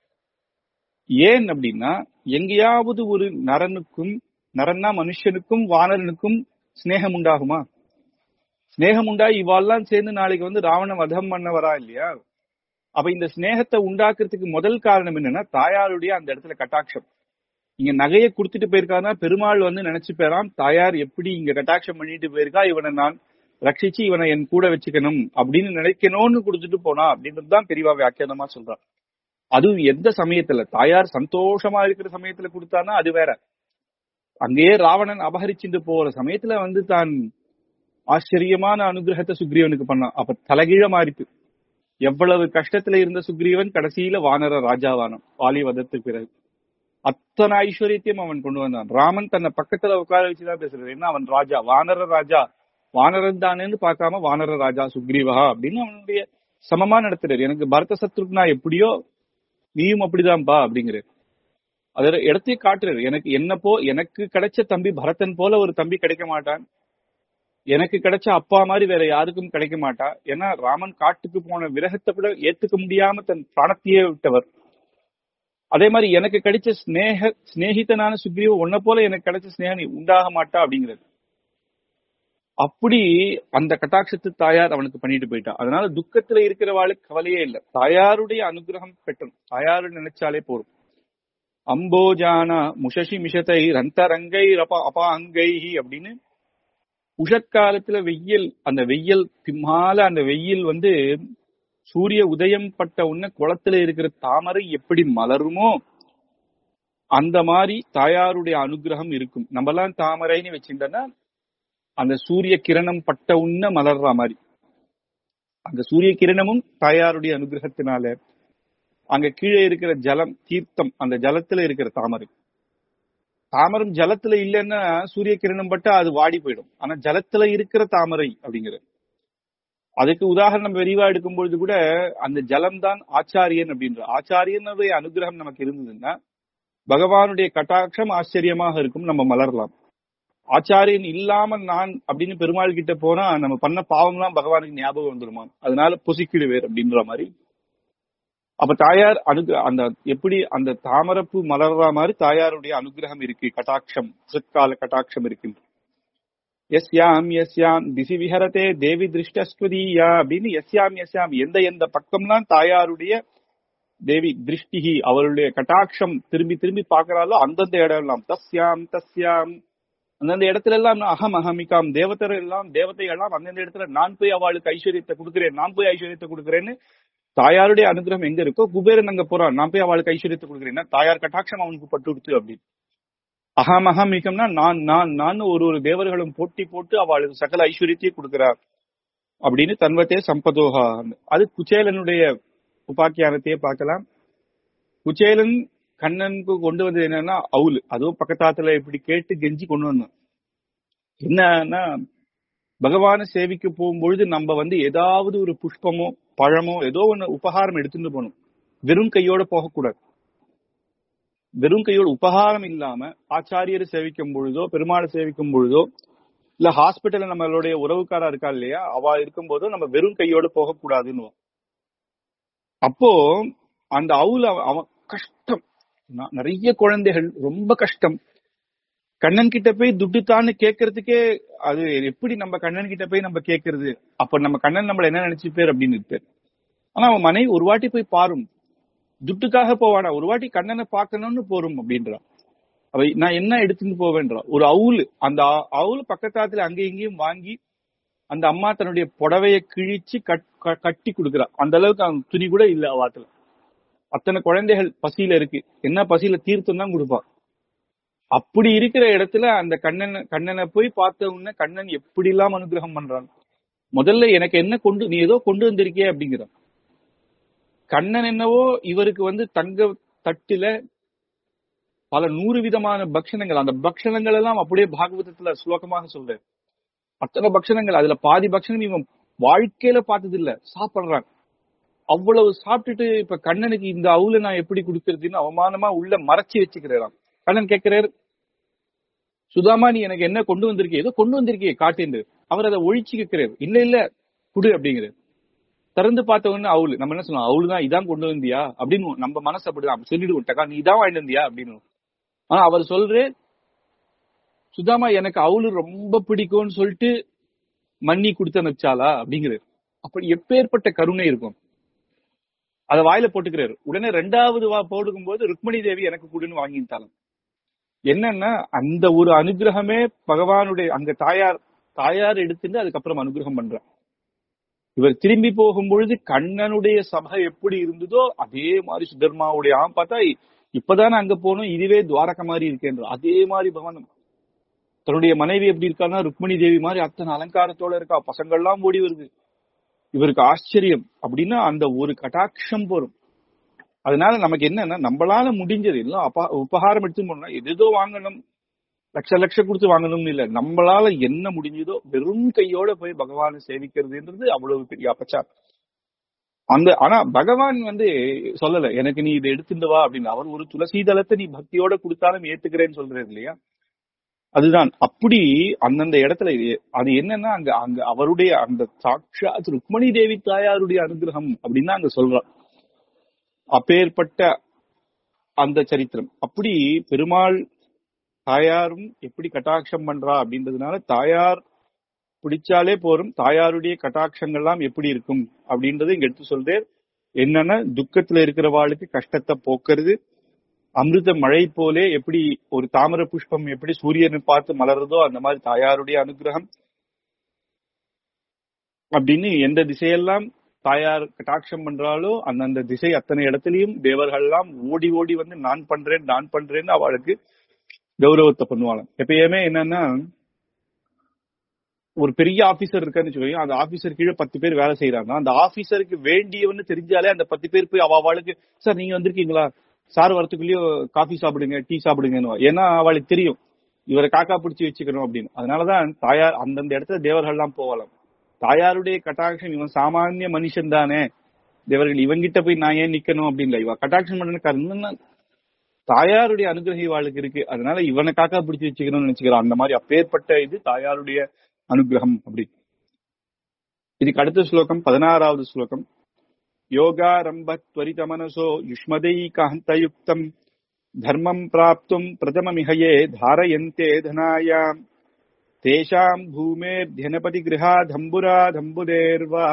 ஏன் அப்படின்னா எங்கேயாவது ஒரு நரனுக்கும் நரன்னா மனுஷனுக்கும் வானரனுக்கும் சிநேகம் உண்டாகுமா சிநேகம் உண்டா இவாள்லாம் சேர்ந்து நாளைக்கு வந்து ராவண வதம் பண்ண வரா இல்லையா அப்ப இந்த சிநேகத்தை உண்டாக்குறதுக்கு முதல் காரணம் என்னன்னா தாயாருடைய அந்த இடத்துல கட்டாட்சம் இங்க நகையை கொடுத்துட்டு போயிருக்காருன்னா பெருமாள் வந்து நினைச்சு போறான் தாயார் எப்படி இங்க கட்டாட்சம் பண்ணிட்டு போயிருக்கா இவனை நான் ரட்சிச்சு இவனை என் கூட வச்சுக்கணும் அப்படின்னு நினைக்கணும்னு கொடுத்துட்டு போனா அப்படின்றது தான் பெரியவா வியாக்கியானமா சொல்றான் அதுவும் எந்த சமயத்துல தாயார் சந்தோஷமா இருக்கிற சமயத்துல கொடுத்தானா அது வேற அங்கேயே ராவணன் அபகரிச்சுட்டு போற சமயத்துல வந்து தான் ஆச்சரியமான அனுகிரகத்தை சுக்ரீவனுக்கு பண்ணான் அப்ப தலைகீழ மாறிட்டு எவ்வளவு கஷ்டத்துல இருந்த சுக்ரீவன் கடைசியில வானர ராஜாவானான் வாலி வதத்துக்கு பிறகு அத்தனை ஐஸ்வர்யத்தையும் அவன் கொண்டு வந்தான் ராமன் தன்னை பக்கத்துல உட்கார வச்சுதான் பேசுறது என்ன அவன் ராஜா வானர ராஜா வானரன் தானேன்னு பார்க்காம வானர ராஜா சுக்ரீவா அப்படின்னு அவனுடைய சமமா நடத்துறாரு எனக்கு பரத சத்ருக்னா எப்படியோ நீயும் அப்படிதான்பா அப்படிங்கிற அதோட இடத்தையும் காட்டுறாரு எனக்கு என்ன போ எனக்கு கிடைச்ச தம்பி பரதன் போல ஒரு தம்பி கிடைக்க மாட்டான் எனக்கு கிடைச்ச அப்பா மாதிரி வேற யாருக்கும் கிடைக்க மாட்டா ஏன்னா ராமன் காட்டுக்கு போன விரகத்தை கூட ஏத்துக்க முடியாம தன் பிராணத்தையே விட்டவர் அதே மாதிரி எனக்கு கிடைச்ச ஸ்னேக சிநேகிதனான சுக்ரீவ உன்ன போல எனக்கு கிடைச்ச ஸ்னேகம் நீ உண்டாக மாட்டா அப்படிங்கிறது அப்படி அந்த கட்டாட்சத்து தாயார் அவனுக்கு பண்ணிட்டு போயிட்டா அதனால துக்கத்துல இருக்கிறவாளுக்கு கவலையே இல்லை தாயாருடைய அனுகிரகம் பெற்றணும் தாயாரு நினைச்சாலே போதும் அம்போஜானா முஷசி மிஷத்தை ரந்தரங்கை ரப அபாங்கை அப்படின்னு உஷற்காலத்துல வெயில் அந்த வெயில் பின்னால அந்த வெயில் வந்து சூரிய உதயம் பட்ட உடனே குளத்துல இருக்கிற தாமரை எப்படி மலருமோ அந்த மாதிரி தாயாருடைய அனுகிரகம் இருக்கும் நம்மலாம் தாமரைன்னு வச்சுட்டோம்னா அந்த சூரிய கிரணம் பட்ட உன்ன மலர்ற மாதிரி அந்த சூரிய கிரணமும் தாயாருடைய அனுகிரகத்தினால அங்க கீழே இருக்கிற ஜலம் தீர்த்தம் அந்த ஜலத்துல இருக்கிற தாமரை தாமரம் ஜலத்துல இல்லைன்னா சூரிய கிரணம் பட்டா அது வாடி போயிடும் ஆனா ஜலத்துல இருக்கிற தாமரை அப்படிங்கிற அதுக்கு உதாரணம் விரிவா எடுக்கும் பொழுது கூட அந்த ஜலம் தான் ஆச்சாரியன் அப்படின்ற ஆச்சாரியனுடைய அனுகிரகம் நமக்கு இருந்ததுன்னா பகவானுடைய கட்டாட்சம் ஆச்சரியமாக இருக்கும் நம்ம மலரலாம் ஆச்சாரியன் இல்லாம நான் அப்படின்னு பெருமாள் கிட்ட போனா நம்ம பண்ண பாவம்லாம் பகவானுக்கு ஞாபகம் வந்துருமா அதனால பொசிக்கிடுவேர் அப்படின்ற மாதிரி அப்ப தாயார் அனுகு அந்த எப்படி அந்த தாமரப்பு மலர்ற மாதிரி தாயாருடைய அனுகிரகம் இருக்கு கட்டாட்சம் சிற்கால கட்டாட்சம் இருக்கு எஸ்யாம் எஸ்யாம் திசி விஹரதே தேவி திருஷ்டஸ்வதியா அப்படின்னு எஸ்யாம் எஸ்யாம் எந்த எந்த பக்கம்லாம் தாயாருடைய தேவி திருஷ்டிகி அவருடைய கட்டாட்சம் திரும்பி திரும்பி பாக்குறாலோ அந்தந்த இடம் எல்லாம் தஸ்யாம் தஸ்யாம் அந்தந்த இடத்துல எல்லாம் நான் அகம் அகமிகாம் தேவதர் எல்லாம் தேவதை எல்லாம் அந்தந்த இடத்துல நான் போய் அவளுக்கு ஐஸ்வர்யத்தை கொடுக்கிறேன் நான் போய் ஐஸ்வர்யத்தை கொடுக்கிறேன்னு தாயாருடைய அனுகிரகம் எங்க இருக்கோ குபேரன் அங்க போறான் நான் போய் அவளுக்கு ஐஸ்வர்யத்தை கொடுக்குறேன் தாயார் கட்டாட்சம் அவனுக்கு பட்டு கொடுத்து அப்படின்னு அகம் அகமிகம்னா நான் நான் நான் ஒரு ஒரு தேவர்களும் போட்டி போட்டு அவளுக்கு சகல ஐஸ்வர்யத்தையும் கொடுக்கிறார் அப்படின்னு தன்வத்தே சம்பதோகா அது குச்சேலனுடைய உபாக்கியானத்தையே பார்க்கலாம் குச்சேலன் கண்ணனுக்கு கொண்டு வந்தது என்னன்னா அவுல் அதுவும் பக்கத்தாத்துல இப்படி கேட்டு கெஞ்சி கொண்டு வந்தோம் என்னன்னா பகவான சேவிக்க போகும்பொழுது நம்ம வந்து ஏதாவது ஒரு புஷ்பமோ பழமோ ஏதோ ஒண்ணு உபகாரம் எடுத்துட்டு போகணும் வெறும் கையோட போகக்கூடாது வெறும் கையோட உபகாரம் இல்லாம ஆச்சாரியரை சேவிக்கும் பொழுதோ பெருமாளை சேவிக்கும் பொழுதோ இல்ல ஹாஸ்பிட்டல்ல நம்மளுடைய உறவுக்காரா இருக்கா இல்லையா அவ இருக்கும்போது நம்ம வெறும் கையோட போகக்கூடாதுன்னு அப்போ அந்த அவுல அவன் கஷ்டம் ந- நிறைய குழந்தைகள் ரொம்ப கஷ்டம் கண்ணன் கிட்ட போய் துட்டுத்தான்னு கேட்கறதுக்கே அது எப்படி நம்ம கண்ணன் கிட்ட போய் நம்ம கேட்கறது அப்ப நம்ம கண்ணன் நம்மள என்ன நினைச்சுப்பேர் அப்படின்னு இருப்பார் ஆனா அவன் மனைவி ஒரு வாட்டி போய் பாரும் துட்டுக்காக போவானா ஒரு வாட்டி கண்ணனை பார்க்கணும்னு போரும் அப்படின்றான் அவ நான் என்ன எடுத்துட்டு போவேன்றான் ஒரு அவுல் அந்த அ- அவுல் பக்கத்தாத்துல அங்கேயும் இங்கேயும் வாங்கி அந்த அம்மா தன்னுடைய புடவைய கிழிச்சு கட்- க- கட்டி கொடுக்குறா அந்த அளவுக்கு அவன் துணி கூட இல்ல அவாத்துல அத்தனை குழந்தைகள் பசியில இருக்கு என்ன பசியில தீர்த்தம் தான் கொடுப்பா அப்படி இருக்கிற இடத்துல அந்த கண்ணன் கண்ணனை போய் பார்த்த உடனே கண்ணன் எப்படி எல்லாம் அனுகிரகம் பண்றான் முதல்ல எனக்கு என்ன கொண்டு நீ ஏதோ கொண்டு வந்திருக்கிய அப்படிங்கிறான் கண்ணன் என்னவோ இவருக்கு வந்து தங்க தட்டுல பல நூறு விதமான பக்ஷணங்கள் அந்த பக்ஷணங்கள் எல்லாம் அப்படியே பாகவதத்துல ஸ்லோகமாக சொல்றாரு அத்தனை பக்ஷணங்கள் அதுல பாதி பக்ஷணம் இவன் வாழ்க்கையில பார்த்தது இல்ல சாப்பிடுறான் அவ்வளவு சாப்பிட்டுட்டு இப்ப கண்ணனுக்கு இந்த அவுல நான் எப்படி கொடுக்கறதுன்னு அவமானமா உள்ள மறைச்சு வச்சுக்கிறாராம் கண்ணன் கேட்கிறார் சுதாமா நீ எனக்கு என்ன கொண்டு வந்திருக்கே ஏதோ கொண்டு வந்திருக்கே காட்டு அவர் அதை ஒழிச்சு கேட்கிறார் இல்ல இல்ல குடு அப்படிங்கிறார் திறந்து பார்த்த உடனே அவுல் நம்ம என்ன சொல்லலாம் அவுல் தான் இதான் கொண்டு வந்தியா அப்படின்னு நம்ம மனசு அப்படிதான் அப்படி சொல்லிடுவோம் டக்கா நீ இதான் வாங்கிட்டு வந்தியா அப்படின்னு ஆனா அவர் சொல்றே சுதாமா எனக்கு அவுல் ரொம்ப பிடிக்கும்னு சொல்லிட்டு மண்ணி கொடுத்து அனுப்பிச்சாளா அப்படிங்கிறாரு அப்படி எப்பேற்பட்ட கருணை இருக்கும் அத வாயில போட்டுக்கிறாரு உடனே ரெண்டாவது வா போடுக்கும் போது ருக்மணி தேவி எனக்கு கொடுன்னு வாங்கிட்டாலும் என்னன்னா அந்த ஒரு அனுகிரகமே பகவானுடைய அங்க தாயார் தாயார் எடுத்துட்டு அதுக்கப்புறம் அனுகிரகம் பண்றார் இவர் திரும்பி போகும் பொழுது கண்ணனுடைய சபை எப்படி இருந்ததோ அதே மாதிரி சுதர்மாவுடைய ஆம் பார்த்தா இப்பதானே அங்க போனோம் இதுவே துவாரக மாதிரி இருக்கேன்ற அதே மாதிரி பகவான் தன்னுடைய மனைவி எப்படி இருக்கான்னா ருக்மணி தேவி மாதிரி அத்தனை அலங்காரத்தோட இருக்கா பசங்கள்லாம் ஓடி வருது இவருக்கு ஆச்சரியம் அப்படின்னா அந்த ஒரு கட்டாட்சம் போரும் அதனால நமக்கு என்னன்னா நம்மளால முடிஞ்சது எல்லாம் அப்பா உபகாரம் எடுத்து போனோம்னா எதோ வாங்கணும் லட்ச லட்சம் கொடுத்து வாங்கணும்னு இல்ல நம்மளால என்ன முடிஞ்சதோ வெறும் கையோட போய் பகவானை சேவிக்கிறதுன்றது அவ்வளவு பெரிய அபச்சாரம் அந்த ஆனா பகவான் வந்து சொல்லல எனக்கு நீ இதை எடுத்துட்டு வா அப்படின்னு அவர் ஒரு துளசி தளத்தை நீ பக்தியோட கொடுத்தாலும் ஏத்துக்கிறேன்னு சொல்றாரு இல்லையா அதுதான் அப்படி அந்தந்த இடத்துல இது- அது என்னன்னா அங்க அங்க அவருடைய அந்த சாட்சாத் ருக்மணி தேவி தாயாருடைய அனுகிரகம் அப்படின்னு தான் அங்க சொல்றான் அப்பேற்பட்ட அந்த சரித்திரம் அப்படி பெருமாள் தாயாரும் எப்படி கட்டாட்சம் பண்றா அப்படின்றதுனால தாயார் பிடிச்சாலே போரும் தாயாருடைய கட்டாட்சங்கள்லாம் எப்படி இருக்கும் அப்படின்றத இங்க எடுத்து சொல்றேன் என்னன்னா துக்கத்துல இருக்கிறவாளுக்கு கஷ்டத்தை போக்குறது அமிர்த மழை போலே எப்படி ஒரு தாமர புஷ்பம் எப்படி சூரியனை பார்த்து மலருதோ அந்த மாதிரி தாயாருடைய அனுகிரகம் அப்படின்னு எந்த திசையெல்லாம் தாயார் கட்டாட்சம் பண்றாலோ அந்தந்த திசை அத்தனை இடத்துலயும் தேவர்கள் எல்லாம் ஓடி ஓடி வந்து நான் பண்றேன் நான் பண்றேன்னு அவளுக்கு கௌரவத்தை பண்ணுவாளாம் எப்பயுமே என்னன்னா ஒரு பெரிய ஆபீசர் இருக்கான்னு வச்சுக்கோங்க அந்த ஆபீசர் கீழே பத்து பேர் வேலை செய்யறாங்க அந்த ஆபீசருக்கு வேண்டியவன்னு தெரிஞ்சாலே அந்த பத்து பேர் போய் அவ அவளுக்கு சார் நீங்க வந்திருக்கீங்களா சார் வரத்துக்குள்ளேயும் காஃபி சாப்பிடுங்க டீ சாப்பிடுங்கன்னு ஏன்னா அவளுக்கு தெரியும் இவரை காக்கா பிடிச்சி வச்சுக்கணும் அப்படின்னு அதனாலதான் தாயார் அந்தந்த இடத்துல தேவர்கள் எல்லாம் போகலாம் தாயாருடைய கட்டாட்சம் இவன் சாமானிய மனுஷன் தானே தேவர்கள் இவங்கிட்ட போய் நான் ஏன் நிக்கணும் அப்படின்னு இவ கட்டாட்சம் பண்ண காரணம் தாயாருடைய அனுகிரக இவாளுக்கு இருக்கு அதனால இவனை காக்கா பிடிச்சி வச்சுக்கணும்னு நினைச்சுக்கிறான் அந்த மாதிரி அப்பேற்பட்ட இது தாயாருடைய அனுகிரகம் அப்படி இதுக்கு அடுத்த ஸ்லோகம் பதினாறாவது ஸ்லோகம் யோகாரம்ப त्वरित मनसो युष्मदैकान्तयुक्तम् धर्मम् प्राप्तुम् प्रथममिहये धारयन्ते धनायाम् तेषाम् भूमेर्ध्यनपतिगृहाधम्बुराधम्बुदेर्वा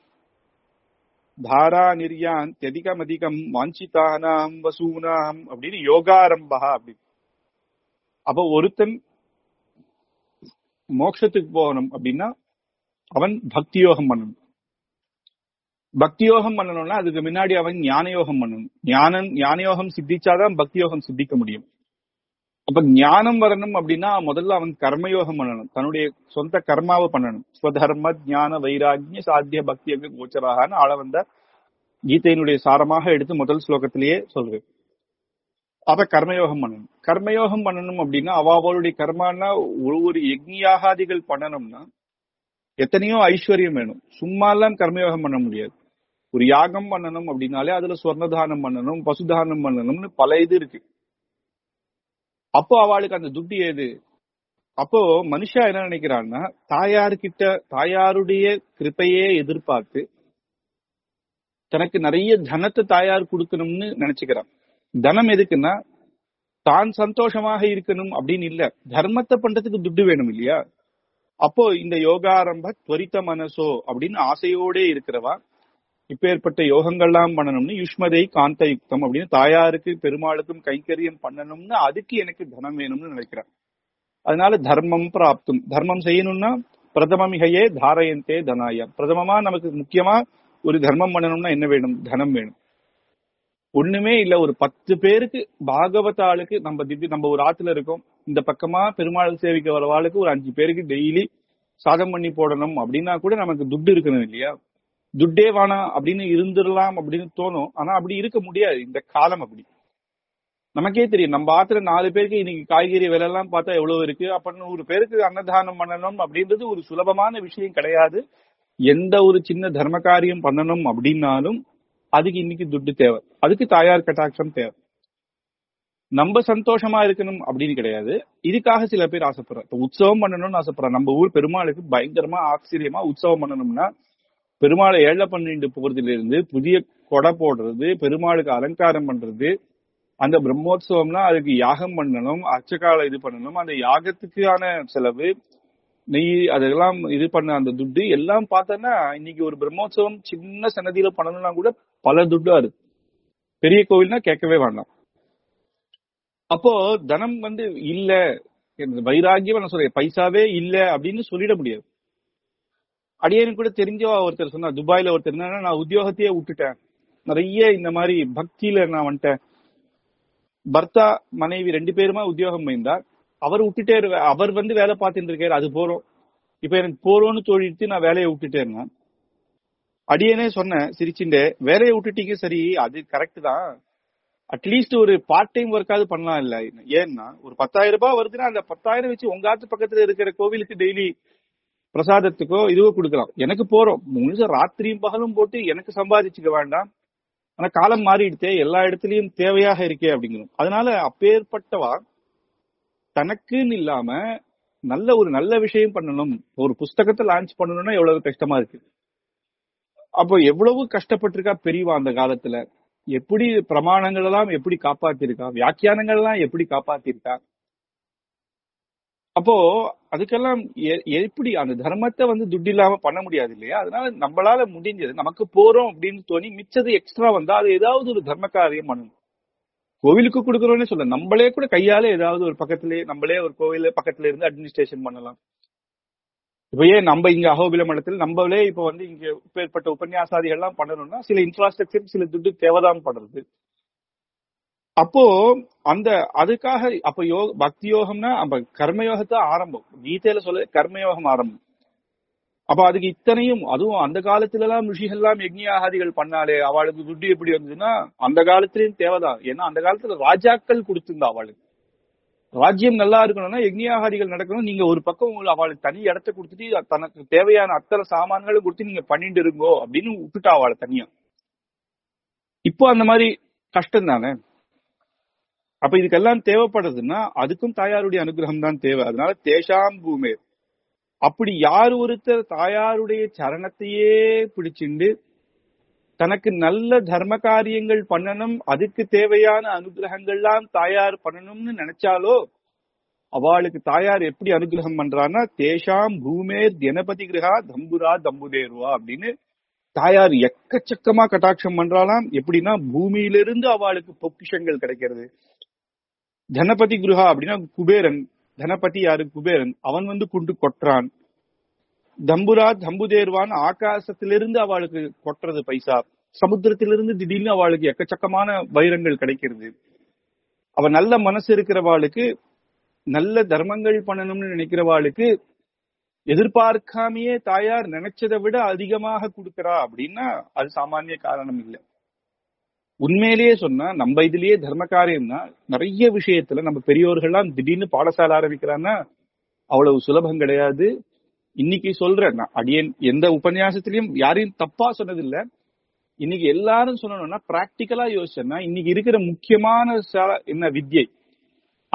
தாரா நிர்யாந்தியதிகமதிகம் வாஞ்சிதானாம் வசூனாம் அப்படின்னு யோகாரம்பா அப்படி அப்ப ஒருத்தன் மோட்சத்துக்கு போகணும் அப்படின்னா அவன் பக்தி யோகம் பண்ணணும் பக்தி யோகம் பண்ணணும்னா அதுக்கு முன்னாடி அவன் ஞான யோகம் பண்ணணும் ஞானம் ஞான யோகம் சித்திச்சாதான் பக்தி யோகம் சித்திக்க முடியும் அப்ப ஞானம் வரணும் அப்படின்னா முதல்ல அவன் கர்மயோகம் பண்ணணும் தன்னுடைய சொந்த கர்மாவை பண்ணணும் ஸ்வதர்ம ஞான வைராகிய சாத்திய பக்தி அங்க கோச்சராகனு ஆள வந்த கீதையினுடைய சாரமாக எடுத்து முதல் ஸ்லோகத்திலேயே சொல்றேன் அப்ப கர்மயோகம் பண்ணணும் கர்மயோகம் பண்ணணும் அப்படின்னா அவ அவளுடைய கர்மானா ஒரு ஒரு யக்ஞியாகாதிகள் பண்ணணும்னா எத்தனையோ ஐஸ்வர்யம் வேணும் சும்மா எல்லாம் கர்மயோகம் பண்ண முடியாது ஒரு யாகம் பண்ணணும் அப்படின்னாலே அதுல ஸ்வர்ணதானம் பண்ணணும் பசுதானம் பண்ணணும்னு பல இது இருக்கு அப்போ அவளுக்கு அந்த துட்டு ஏது அப்போ மனுஷா என்ன நினைக்கிறான்னா தாயார்கிட்ட தாயாருடைய கிருப்பையே எதிர்பார்த்து தனக்கு நிறைய தனத்தை தாயார் கொடுக்கணும்னு நினைச்சுக்கிறான் தனம் எதுக்குன்னா தான் சந்தோஷமாக இருக்கணும் அப்படின்னு இல்ல தர்மத்தை பண்றதுக்கு துட்டு வேணும் இல்லையா அப்போ இந்த யோகாரம்ப துவரித்த மனசோ அப்படின்னு ஆசையோட இருக்கிறவா இப்பேற்பட்ட யோகங்கள்லாம் பண்ணணும்னு யுஷ்மதை காந்த யுக்தம் அப்படின்னு தாயாருக்கு பெருமாளுக்கும் கைங்கரியம் பண்ணணும்னு அதுக்கு எனக்கு தனம் வேணும்னு நினைக்கிறேன் அதனால தர்மம் பிராப்தும் தர்மம் செய்யணும்னா பிரதமமிகையே தாரயந்தே தனாய பிரதமமா நமக்கு முக்கியமா ஒரு தர்மம் பண்ணணும்னா என்ன வேணும் தனம் வேணும் ஒண்ணுமே இல்ல ஒரு பத்து பேருக்கு பாகவத ஆளுக்கு நம்ம திவ்ய நம்ம ஒரு ஆத்துல இருக்கோம் இந்த பக்கமா பெருமாள் சேவிக்க வர ஆளுக்கு ஒரு அஞ்சு பேருக்கு டெய்லி சாதம் பண்ணி போடணும் அப்படின்னா கூட நமக்கு துட்டு இருக்கணும் இல்லையா துட்டே வேணாம் அப்படின்னு இருந்துடலாம் அப்படின்னு தோணும் ஆனா அப்படி இருக்க முடியாது இந்த காலம் அப்படி நமக்கே தெரியும் நம்ம ஆத்துல நாலு பேருக்கு இன்னைக்கு காய்கறி விலை எல்லாம் பார்த்தா எவ்வளவு இருக்கு அப்ப நூறு பேருக்கு அன்னதானம் பண்ணணும் அப்படின்றது ஒரு சுலபமான விஷயம் கிடையாது எந்த ஒரு சின்ன தர்ம காரியம் பண்ணணும் அப்படின்னாலும் அதுக்கு இன்னைக்கு துட்டு தேவை அதுக்கு தாயார் கட்டாட்சம் தேவை நம்ம சந்தோஷமா இருக்கணும் அப்படின்னு கிடையாது இதுக்காக சில பேர் ஆசைப்படுறோம் இப்ப உற்சவம் பண்ணணும்னு ஆசைப்படுறோம் நம்ம ஊர் பெருமாளுக்கு பயங்கரமா ஆச்சரியமா உற்சவம் பண்ணணும்னா பெருமாளை ஏழை பண்ணிட்டு போறதுல இருந்து புதிய கொடை போடுறது பெருமாளுக்கு அலங்காரம் பண்றது அந்த பிரம்மோத்சவம்னா அதுக்கு யாகம் பண்ணணும் அச்சகால இது பண்ணணும் அந்த யாகத்துக்கான செலவு நெய் அதெல்லாம் இது பண்ண அந்த துட்டு எல்லாம் பார்த்தோன்னா இன்னைக்கு ஒரு பிரம்மோத்சவம் சின்ன சன்னதியில பண்ணணும்னா கூட பல துட்டா இருக்கு பெரிய கோவில்னா கேட்கவே வேண்டாம் அப்போ தனம் வந்து இல்ல வைராகியம் நான் சொல்றேன் பைசாவே இல்ல அப்படின்னு சொல்லிட முடியாது அடியனுக்கு கூட தெரிஞ்சவா ஒருத்தர் சொன்னா துபாயில ஒருத்தர் என்னன்னா நான் உத்தியோகத்தையே விட்டுட்டேன் நிறைய இந்த மாதிரி பக்தியில நான் வந்துட்டேன் பர்த்தா மனைவி ரெண்டு பேருமா உத்தியோகம் பயந்தார் அவர் விட்டுட்டே அவர் வந்து வேலை பார்த்துட்டு இருக்காரு அது போறோம் இப்ப எனக்கு போறோம்னு தோழிட்டு நான் வேலையை விட்டுட்டேன்னா அடியனே சொன்னேன் சிரிச்சுண்டே வேலையை விட்டுட்டீங்க சரி அது கரெக்ட் தான் அட்லீஸ்ட் ஒரு பார்ட் டைம் ஒர்க்காவது பண்ணலாம் இல்ல ஏன்னா ஒரு பத்தாயிரம் ரூபாய் வருதுன்னா அந்த பத்தாயிரம் வச்சு உங்க ஆத்து பக்கத்துல இருக்கிற கோவிலுக்கு டெய்லி பிரசாதத்துக்கோ இதுவோ கொடுக்கலாம் எனக்கு போறோம் முழுச ராத்திரியும் பகலும் போட்டு எனக்கு சம்பாதிச்சுக்க வேண்டாம் ஆனா காலம் மாறிடுத்தே எல்லா இடத்துலயும் தேவையாக இருக்கே அப்படிங்கிறோம் அதனால அப்பேற்பட்டவா தனக்குன்னு இல்லாம நல்ல ஒரு நல்ல விஷயம் பண்ணணும் ஒரு புஸ்தகத்தை லான்ச் பண்ணணும்னா எவ்வளவு கஷ்டமா இருக்கு அப்போ எவ்வளவு கஷ்டப்பட்டிருக்கா பெரியவா அந்த காலத்துல எப்படி பிரமாணங்கள் எல்லாம் எப்படி காப்பாத்திருக்கா வியாக்கியானங்கள் எல்லாம் எப்படி காப்பாத்திருக்கா அப்போ அதுக்கெல்லாம் எப்படி அந்த தர்மத்தை வந்து துட்டு இல்லாம பண்ண முடியாது இல்லையா அதனால நம்மளால முடிஞ்சது நமக்கு போறோம் அப்படின்னு தோணி மிச்சது எக்ஸ்ட்ரா வந்தா அது ஏதாவது ஒரு தர்ம காரியம் பண்ணணும் கோவிலுக்கு கொடுக்கறோம்னு சொல்ல நம்மளே கூட கையால ஏதாவது ஒரு பக்கத்திலே நம்மளே ஒரு கோவில பக்கத்துல இருந்து அட்மினிஸ்ட்ரேஷன் பண்ணலாம் இப்ப ஏன் நம்ம இங்க அகோபில மடத்தில் நம்மளே இப்ப வந்து இங்க ஏற்பட்ட உபன்யாசாதிகள் எல்லாம் பண்ணணும்னா சில இன்ஃப்ராஸ்ட்ரக்சர் சில துட்டு தேவைதான் பண்றது அப்போ அந்த அதுக்காக அப்ப யோக பக்தி யோகம்னா அப்ப கர்மயோகத்தை ஆரம்பம் கீதையில சொல்ல கர்மயோகம் ஆரம்பம் அப்ப அதுக்கு இத்தனையும் அதுவும் அந்த காலத்துல எல்லாம் ரிஷிகள் எல்லாம் யஜ்ஞாகாதிகள் பண்ணாலே அவளுக்கு துட்டு எப்படி வந்ததுன்னா அந்த காலத்திலயும் தேவைதான் ஏன்னா அந்த காலத்துல ராஜாக்கள் கொடுத்திருந்தா அவளுக்கு ராஜ்யம் நல்லா இருக்கணும்னா யஜ்ஞாகாதிகள் நடக்கணும் நீங்க ஒரு பக்கம் அவளுக்கு தனி இடத்த கொடுத்துட்டு தனக்கு தேவையான அத்தனை சாமான்களும் கொடுத்து நீங்க பண்ணிட்டு இருங்கோ அப்படின்னு விட்டுட்டா அவளை தனியா இப்போ அந்த மாதிரி கஷ்டம் தானே அப்ப இதுக்கெல்லாம் தேவைப்படுறதுன்னா அதுக்கும் தாயாருடைய அனுகிரகம் தான் தேவை அதனால தேஷாம் பூமே அப்படி யார் ஒருத்தர் தாயாருடைய சரணத்தையே பிடிச்சிண்டு தனக்கு நல்ல தர்ம காரியங்கள் பண்ணணும் அதுக்கு தேவையான அனுகிரகங்கள்லாம் தாயார் பண்ணணும்னு நினைச்சாலோ அவளுக்கு தாயார் எப்படி அனுகிரகம் பண்றான்னா தேஷாம் பூமேர் தினபதி கிரகா தம்புரா தம்புதேருவா அப்படின்னு தாயார் எக்கச்சக்கமா கட்டாட்சம் பண்றாளாம் எப்படின்னா பூமியிலிருந்து அவளுக்கு பொக்கிஷங்கள் கிடைக்கிறது தனபதி குருஹா அப்படின்னா குபேரன் தனபதி யாரு குபேரன் அவன் வந்து குண்டு கொட்டுறான் தம்புரா தம்புதேர்வான் ஆகாசத்திலிருந்து அவளுக்கு கொட்டுறது பைசா சமுத்திரத்திலிருந்து திடீர்னு அவளுக்கு எக்கச்சக்கமான வைரங்கள் கிடைக்கிறது அவ நல்ல மனசு இருக்கிறவாளுக்கு நல்ல தர்மங்கள் பண்ணணும்னு நினைக்கிறவாளுக்கு எதிர்பார்க்காமையே தாயார் நினைச்சதை விட அதிகமாக கொடுக்கறா அப்படின்னா அது சாமானிய காரணம் இல்லை உண்மையிலேயே சொன்னா நம்ம இதுலயே தர்ம காரியம்னா நிறைய விஷயத்துல நம்ம பெரியோர்கள்லாம் திடீர்னு பாடசாலை ஆரம்பிக்கிறான்னா அவ்வளவு சுலபம் கிடையாது இன்னைக்கு சொல்றேன் நான் அடியன் எந்த உபன்யாசத்திலையும் யாரையும் தப்பா சொன்னதில்லை இன்னைக்கு எல்லாரும் சொல்லணும்னா பிராக்டிக்கலா யோசிச்சேன்னா இன்னைக்கு இருக்கிற முக்கியமான என்ன வித்யை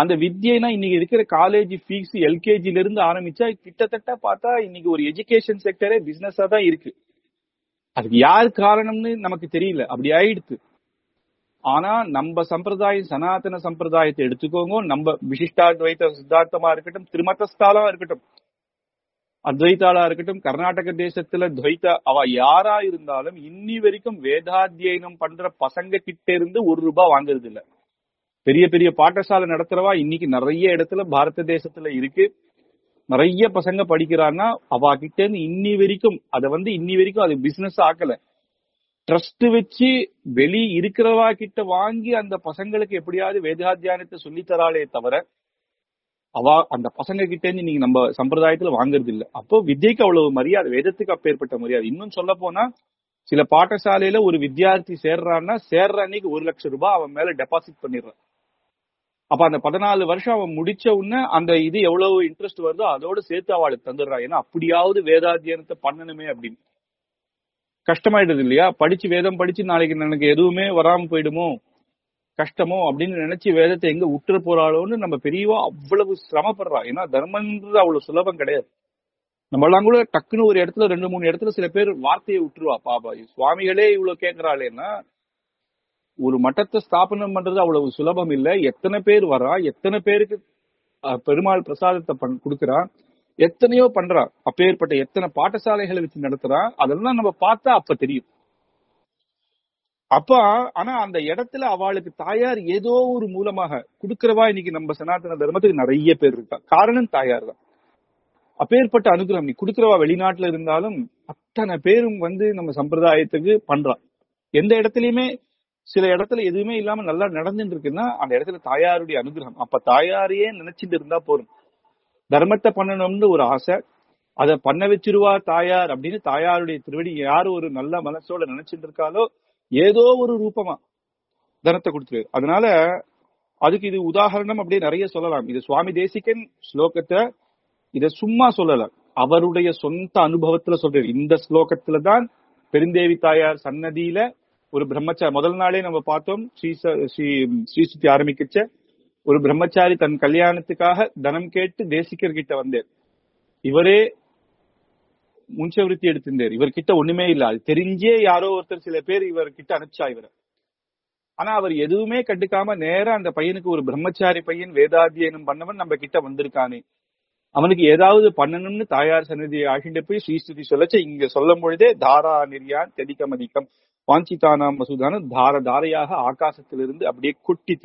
அந்த வித்தியைனா இன்னைக்கு இருக்கிற காலேஜ் ஃபீஸ் எல்கேஜில இருந்து ஆரம்பிச்சா கிட்டத்தட்ட பார்த்தா இன்னைக்கு ஒரு எஜுகேஷன் செக்டரே பிசினஸா தான் இருக்கு அதுக்கு யார் காரணம்னு நமக்கு தெரியல அப்படி ஆயிடுத்து ஆனா நம்ம சம்பிரதாயம் சனாதன சம்பிரதாயத்தை எடுத்துக்கோங்க நம்ம விசிஷ்டாத்வைத சித்தார்த்தமா இருக்கட்டும் திருமத்தஸ்தாலா இருக்கட்டும் அத்வைதாலா இருக்கட்டும் கர்நாடக தேசத்துல துவைத்த அவ யாரா இருந்தாலும் இன்னி வரைக்கும் வேதாத்தியனம் பண்ற பசங்க கிட்ட இருந்து ஒரு ரூபாய் வாங்குறது இல்ல பெரிய பெரிய பாடசாலை நடத்துறவா இன்னைக்கு நிறைய இடத்துல பாரத தேசத்துல இருக்கு நிறைய பசங்க படிக்கிறான்னா அவ கிட்ட இருந்து இன்னி வரைக்கும் அத வந்து இன்னி வரைக்கும் அது பிசினஸ் ஆக்கல ட்ரஸ்ட் வச்சு வெளி இருக்கிறவா கிட்ட வாங்கி அந்த பசங்களுக்கு எப்படியாவது வேதாத்தியானத்தை சொல்லி தராளே தவிர அவ அந்த பசங்க கிட்ட இருந்து நீங்க நம்ம சம்பிரதாயத்துல வாங்குறது இல்ல அப்போ வித்யக்கு அவ்வளவு மரியாதை வேதத்துக்கு அப்பேற்பட்ட மரியாதை இன்னும் சொல்ல போனா சில பாடசாலையில ஒரு வித்தியார்த்தி சேர்றான்னா சேர்ற அன்னைக்கு ஒரு லட்சம் ரூபாய் அவன் மேல டெபாசிட் பண்ணிடுறான் அப்ப அந்த பதினாலு வருஷம் அவன் முடிச்ச உடனே அந்த இது எவ்வளவு இன்ட்ரெஸ்ட் வருதோ அதோட சேர்த்து அவளுக்கு தந்துடுறான் ஏன்னா அப்படியாவது வேதாத்தியனத்தை பண்ணணுமே அப்படின்னு கஷ்டமாயிடுது இல்லையா படிச்சு வேதம் படிச்சு நாளைக்கு எனக்கு எதுவுமே வராம போயிடுமோ கஷ்டமோ அப்படின்னு நினைச்சு வேதத்தை எங்க உற்ற போறாளோன்னு நம்ம பெரியவா அவ்வளவு சிரமப்படுறா ஏன்னா தர்மன்றது அவ்வளவு சுலபம் கிடையாது நம்மளாம் கூட டக்குன்னு ஒரு இடத்துல ரெண்டு மூணு இடத்துல சில பேர் வார்த்தையை விட்டுருவா பாபா சுவாமிகளே இவ்வளவு கேட்கிறாளேன்னா ஒரு மட்டத்தை ஸ்தாபனம் பண்றது அவ்வளவு சுலபம் இல்ல எத்தனை பேர் வரா எத்தனை பேருக்கு அஹ், பெருமாள் பிரசாதத்தை பண் கொடுக்கறா எத்தனையோ பண்றா அப்பேற்பட்ட எத்தனை பாடசாலைகளை வச்சு நடத்துறா அதெல்லாம் நம்ம பார்த்தா அப்ப தெரியும் அப்ப ஆனா அந்த இடத்துல அவளுக்கு தாயார் ஏதோ ஒரு மூலமாக கொடுக்கறவா இன்னைக்கு நம்ம சனாதன தர்மத்துக்கு நிறைய பேர் இருக்கா காரணம் தாயார் தான் அப்பேற்பட்ட அனுகிரகம் நீ கொடுக்கறவா வெளிநாட்டுல இருந்தாலும் அத்தனை பேரும் வந்து நம்ம சம்பிரதாயத்துக்கு பண்றா எந்த இடத்துலயுமே சில இடத்துல எதுவுமே இல்லாம நல்லா நடந்துட்டு இருக்குன்னா அந்த இடத்துல தாயாருடைய அனுகிரகம் அப்ப தாயாரையே நினைச்சிட்டு இருந்தா போதும் தர்மத்தை பண்ணணும்னு ஒரு ஆசை அத பண்ண வச்சிருவா தாயார் அப்படின்னு தாயாருடைய திருவடி யார் ஒரு நல்ல மனசோட நினைச்சிட்டு இருக்காலோ ஏதோ ஒரு ரூபமா தனத்தை கொடுத்துரு அதனால அதுக்கு இது உதாரணம் அப்படியே நிறைய சொல்லலாம் இது சுவாமி தேசிகன் ஸ்லோகத்தை இத சும்மா சொல்லல அவருடைய சொந்த அனுபவத்துல சொல்றாரு இந்த ஸ்லோகத்துல தான் பெருந்தேவி தாயார் சன்னதியில ஒரு பிரம்மச்சாரி முதல் நாளே நம்ம பார்த்தோம் ஸ்ரீ ச- ஸ்ரீ ஸ்ரீசுத்தி ஆரம்பிக்கச்ச ஒரு பிரம்மச்சாரி தன் கல்யாணத்துக்காக தனம் கேட்டு தேசிகர் கிட்ட வந்தார் இவரே முன்சவருத்தி எடுத்திருந்தார் இவர் கிட்ட ஒண்ணுமே இல்ல அது தெரிஞ்சே யாரோ ஒருத்தர் சில பேர் இவர் கிட்ட அனுப்பிச்சா இவரை ஆனா அவர் எதுவுமே கண்டுக்காம நேரா அந்த பையனுக்கு ஒரு பிரம்மச்சாரி பையன் வேதாத்தியனம் பண்ணவன் நம்ம கிட்ட வந்திருக்கானே அவனுக்கு ஏதாவது பண்ணணும்னு தாயார் சன்னதியை ஆகிண்டு போய் ஸ்ரீஸ்துதி சொல்லச்ச இங்க சொல்லும் பொழுதே தாரா நிர்யான் தெதிகம் அதிகம் வாஞ்சிதானாம் வசுதான தார தாரையாக ஆகாசத்திலிருந்து அப்படியே கொட்டித்து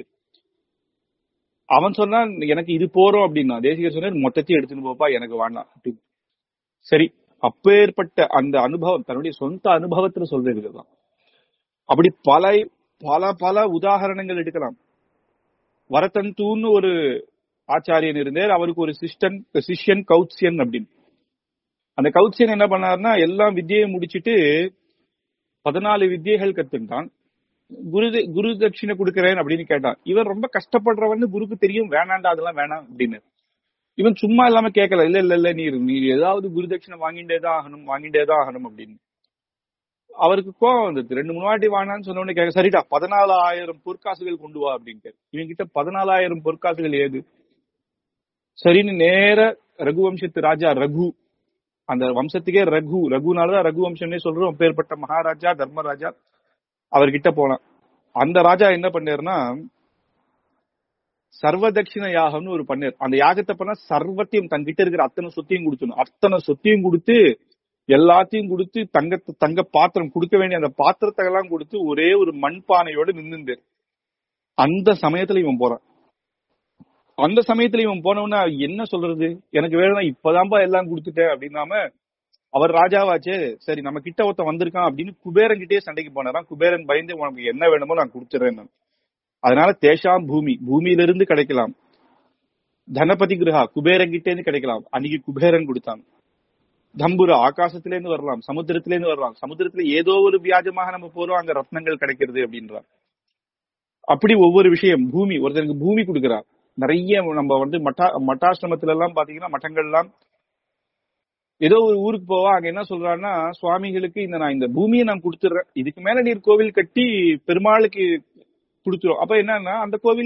அவன் சொன்னான் எனக்கு இது போறோம் அப்படின்னா தேசிகர் சொன்னார் மொத்தத்தையும் எடுத்துன்னு போப்பா எனக்கு வேண்டாம் அப்படின்னு சரி அப்பேற்பட்ட அந்த அனுபவம் தன்னுடைய சொந்த அனுபவத்துல சொல்றது இதுதான் அப்படி பல பல பல உதாரணங்கள் எடுக்கலாம் வரதந்தூன்னு ஒரு ஆச்சாரியன் இருந்தார் அவருக்கு ஒரு சிஸ்டன் சிஷ்யன் கௌத்சியன் அப்படின்னு அந்த கௌத்சியன் என்ன பண்ணாருன்னா எல்லாம் வித்தியை முடிச்சிட்டு பதினாலு வித்தியைகள் கத்துட்டான் குரு குரு தட்சிணை கொடுக்கறேன் அப்படின்னு கேட்டான் இவன் ரொம்ப கஷ்டப்படுறவன்னு குருக்கு தெரியும் வேணாண்டா அதெல்லாம் வேணாம் அப்படின்னு இவன் சும்மா இல்லாம கேட்கல இல்ல இல்ல இல்ல நீ நீ ஏதாவது குரு தட்சிணை வாங்கிட்டே தான் ஆகணும் வாங்கிட்டே தான் ஆகணும் அப்படின்னு அவருக்கு கோவம் வந்தது ரெண்டு மூணு வாட்டி வாங்கினான்னு சொன்ன உடனே கேட்க சரிடா பதினாலாயிரம் பொற்காசுகள் கொண்டு வா அப்படின்னு இவன் கிட்ட பதினாலாயிரம் பொற்காசுகள் ஏது சரின்னு நேர ரகுவம்சத்து ராஜா ரகு அந்த வம்சத்துக்கே ரகு ரகுனாலதான் ரகு வம்சம்னே சொல்றோம் பேர்பட்ட மகாராஜா தர்மராஜா அவர்கிட்ட போனான் அந்த ராஜா என்ன பண்ணாருன்னா சர்வ தட்சிண யாகம்னு ஒரு பண்ணார் அந்த யாகத்தை பண்ணா சர்வத்தையும் தங்கிட்ட இருக்கிற அத்தனை சொத்தையும் கொடுத்தணும் அத்தனை சொத்தையும் கொடுத்து எல்லாத்தையும் கொடுத்து தங்க தங்க பாத்திரம் கொடுக்க வேண்டிய அந்த பாத்திரத்தை எல்லாம் கொடுத்து ஒரே ஒரு மண்பானையோட நின்னுந்தார் அந்த சமயத்துல இவன் போறான் அந்த சமயத்துல இவன் போனவனா என்ன சொல்றது எனக்கு வேணும் இப்பதான்பா எல்லாம் கொடுத்துட்டேன் அப்படின்னாம அவர் ராஜாவாச்சே சரி நம்ம கிட்ட ஒருத்தன் வந்திருக்கான் அப்படின்னு குபேரன் கிட்டே சண்டைக்கு போனாராம் குபேரன் பயந்து உனக்கு என்ன வேணுமோ நான் கொடுத்துறேன் நான். அதனால தேஷாம் பூமி பூமியில இருந்து கிடைக்கலாம் தனபதி கிரகா குபேரன் கிட்டே இருந்து கிடைக்கலாம் அன்னைக்கு குபேரன் கொடுத்தான் தம்புர ஆகாசத்துல இருந்து வரலாம் சமுத்திரத்துல இருந்து வரலாம் சமுத்திரத்துல ஏதோ ஒரு வியாஜமாக நம்ம போறோம் அங்க ரத்னங்கள் கிடைக்கிறது அப்படின்றான் அப்படி ஒவ்வொரு விஷயம் பூமி ஒருத்தனுக்கு பூமி கொடுக்கிறார் நிறைய நம்ம வந்து மட்டா மட்டாசிரமத்துல எல்லாம் பாத்தீங்கன்னா மட்டங்கள் எல்லாம் ஏதோ ஒரு ஊருக்கு போவா அங்க என்ன சொல்றான்னா சுவாமிகளுக்கு இந்த நான் இந்த பூமியை நான் கொடுத்துடுறேன் இதுக்கு மேல நீர் கோவில் கட்டி பெருமாளுக்கு கொடுத்துரும் அப்ப என்னன்னா அந்த கோவில்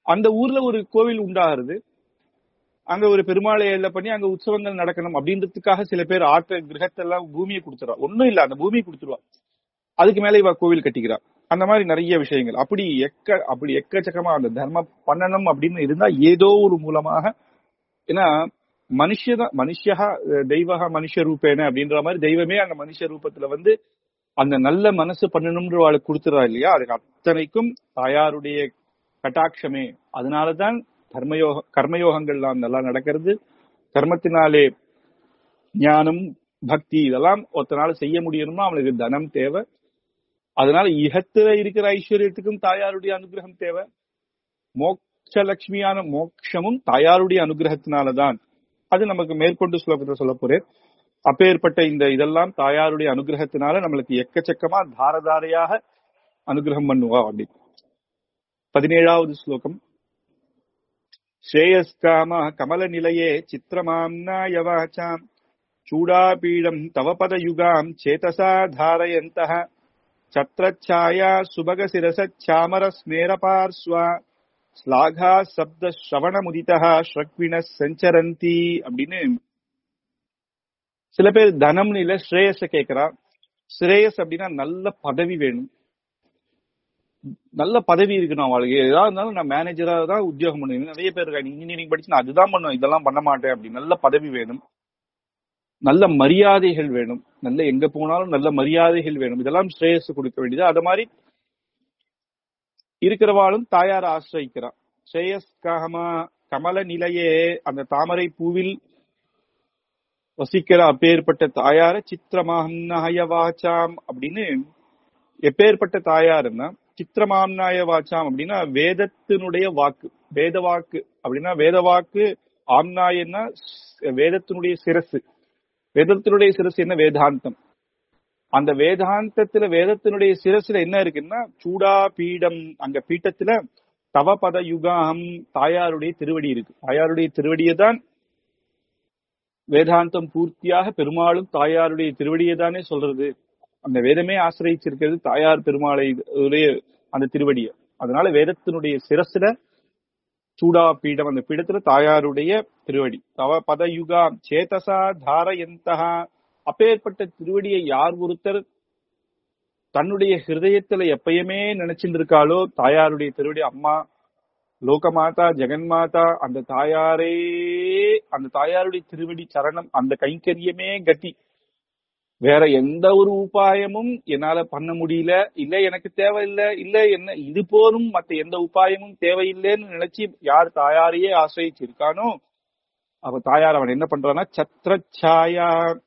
அந்த ஊர்ல ஒரு கோவில் உண்டாகிறது அங்க ஒரு பெருமாளை எல்ல பண்ணி அங்க உற்சவங்கள் நடக்கணும் அப்படின்றதுக்காக சில பேர் ஆற்ற கிரகத்தெல்லாம் பூமியை கொடுத்துருவா ஒண்ணும் இல்ல அந்த பூமியை கொடுத்துருவா அதுக்கு மேல இவ கோவில் கட்டிக்கிறா அந்த மாதிரி நிறைய விஷயங்கள் அப்படி எக்க அப்படி எக்கச்சக்கமா அந்த தர்மம் பண்ணணும் அப்படின்னு இருந்தா ஏதோ ஒரு மூலமாக ஏன்னா மனுஷதான் மனுஷா தெய்வக மனுஷ ரூபேன அப்படின்ற மாதிரி தெய்வமே அந்த மனுஷ ரூபத்துல வந்து அந்த நல்ல மனசு பண்ணணும்ன்ற அவளுக்கு கொடுத்துறா இல்லையா அதுக்கு அத்தனைக்கும் தாயாருடைய கட்டாட்சமே அதனாலதான் கர்மயோக கர்மயோகங்கள்லாம் நல்லா நடக்கிறது கர்மத்தினாலே ஞானம் பக்தி இதெல்லாம் ஒருத்தனால செய்ய முடியணும்னா அவனுக்கு தனம் தேவை அதனால இகத்துல இருக்கிற ஐஸ்வர்யத்துக்கும் தாயாருடைய அனுகிரகம் தேவை மோட்ச லட்சுமியான மோட்சமும் தாயாருடைய அனுகிரகத்தினாலதான் அது நமக்கு மேற்கொண்டு ஸ்லோகத்தை சொல்ல போறேன் அப்பேற்பட்ட இந்த இதெல்லாம் தாயாருடைய அனுகிரகத்தினால நம்மளுக்கு எக்கச்சக்கமா தாரதாரையாக அனுகிரகம் பண்ணுவா அப்படி பதினேழாவது ஸ்லோகம் ஸ்ரேயஸ்காம கமல நிலையே சித்திரமாம்னாய வாசாம் சூடாபீடம் தவ பதயுகாம் சேதசா தாரயந்தः சத்ரச்சாயா சுபக சிரசாமர ஸ்மேர பார்ஸ்வா ஸ்லாகா சப்த ஸ்ரவண முதிதா ஸ்ரக்வின சஞ்சரந்தி அப்படின்னு சில பேர் தனம்னு இல்ல ஸ்ரேயஸ கேக்குறா ஸ்ரேயஸ் அப்படின்னா நல்ல பதவி வேணும் நல்ல பதவி இருக்கணும் அவளுக்கு ஏதாவது இருந்தாலும் நான் மேனேஜரா தான் உத்தியோகம் பண்ணுவேன் நிறைய பேர் இருக்காங்க இன்ஜினியரிங் படிச்சு நான் அதுதான் பண்ணுவேன் இதெல்லாம் பண்ண மாட்டேன் அப்படி நல்ல பதவி வேணும் நல்ல மரியாதைகள் வேணும் நல்ல எங்க போனாலும் நல்ல மரியாதைகள் வேணும் இதெல்லாம் ஸ்ரேயஸ் கொடுக்க வேண்டியது அது மாதிரி இருக்கிறவாளும் தாயார் ஆசிரியிக்கிறான் ஸ்ரேயஸ் கம கமல நிலையே அந்த தாமரை பூவில் வசிக்கிற அப்பேற்பட்ட தாயார சித்திரமாம்னாய வாச்சாம் அப்படின்னு எப்பேற்பட்ட தாயாருன்னா சித்திரமாம்னாய வாச்சாம் அப்படின்னா வேதத்தினுடைய வாக்கு வேத வாக்கு அப்படின்னா வேத வாக்கு ஆம்னாயன்னா வேதத்தினுடைய சிரசு வேதத்தினுடைய சிரசு என்ன வேதாந்தம் அந்த வேதாந்தத்துல வேதத்தினுடைய சிரசுல என்ன இருக்குன்னா சூடா பீடம் அங்க பீட்டத்துல தவபத யுகாம் தாயாருடைய திருவடி இருக்கு தாயாருடைய திருவடியை தான் வேதாந்தம் பூர்த்தியாக பெருமாளும் தாயாருடைய திருவடியை தானே சொல்றது அந்த வேதமே ஆசிரியச்சிருக்கிறது தாயார் பெருமாளை அந்த திருவடியை அதனால வேதத்தினுடைய சிரசுல சூடா பீடம் அந்த பீடத்துல தாயாருடைய திருவடி தவ பத யுகா சேதசா தாரயந்தகா அப்பேற்பட்ட திருவடியை யார் ஒருத்தர் தன்னுடைய ஹிருதயத்துல எப்பயுமே நினைச்சிட்டு இருக்காளோ தாயாருடைய திருவடி அம்மா லோகமாதா ஜெகன்மாதா அந்த தாயாரே அந்த தாயாருடைய திருவடி சரணம் அந்த கைங்கரியமே கட்டி வேற எந்த ஒரு உபாயமும் என்னால பண்ண முடியல இல்ல எனக்கு தேவையில்லை இல்ல என்ன இது போலும் மத்த எந்த உபாயமும் தேவையில்லைன்னு நினைச்சு யார் தாயாரையே ஆசிரியிருக்கானோ அவ தாயார் அவன் என்ன பண்றான்னா சத்ரச்சாயா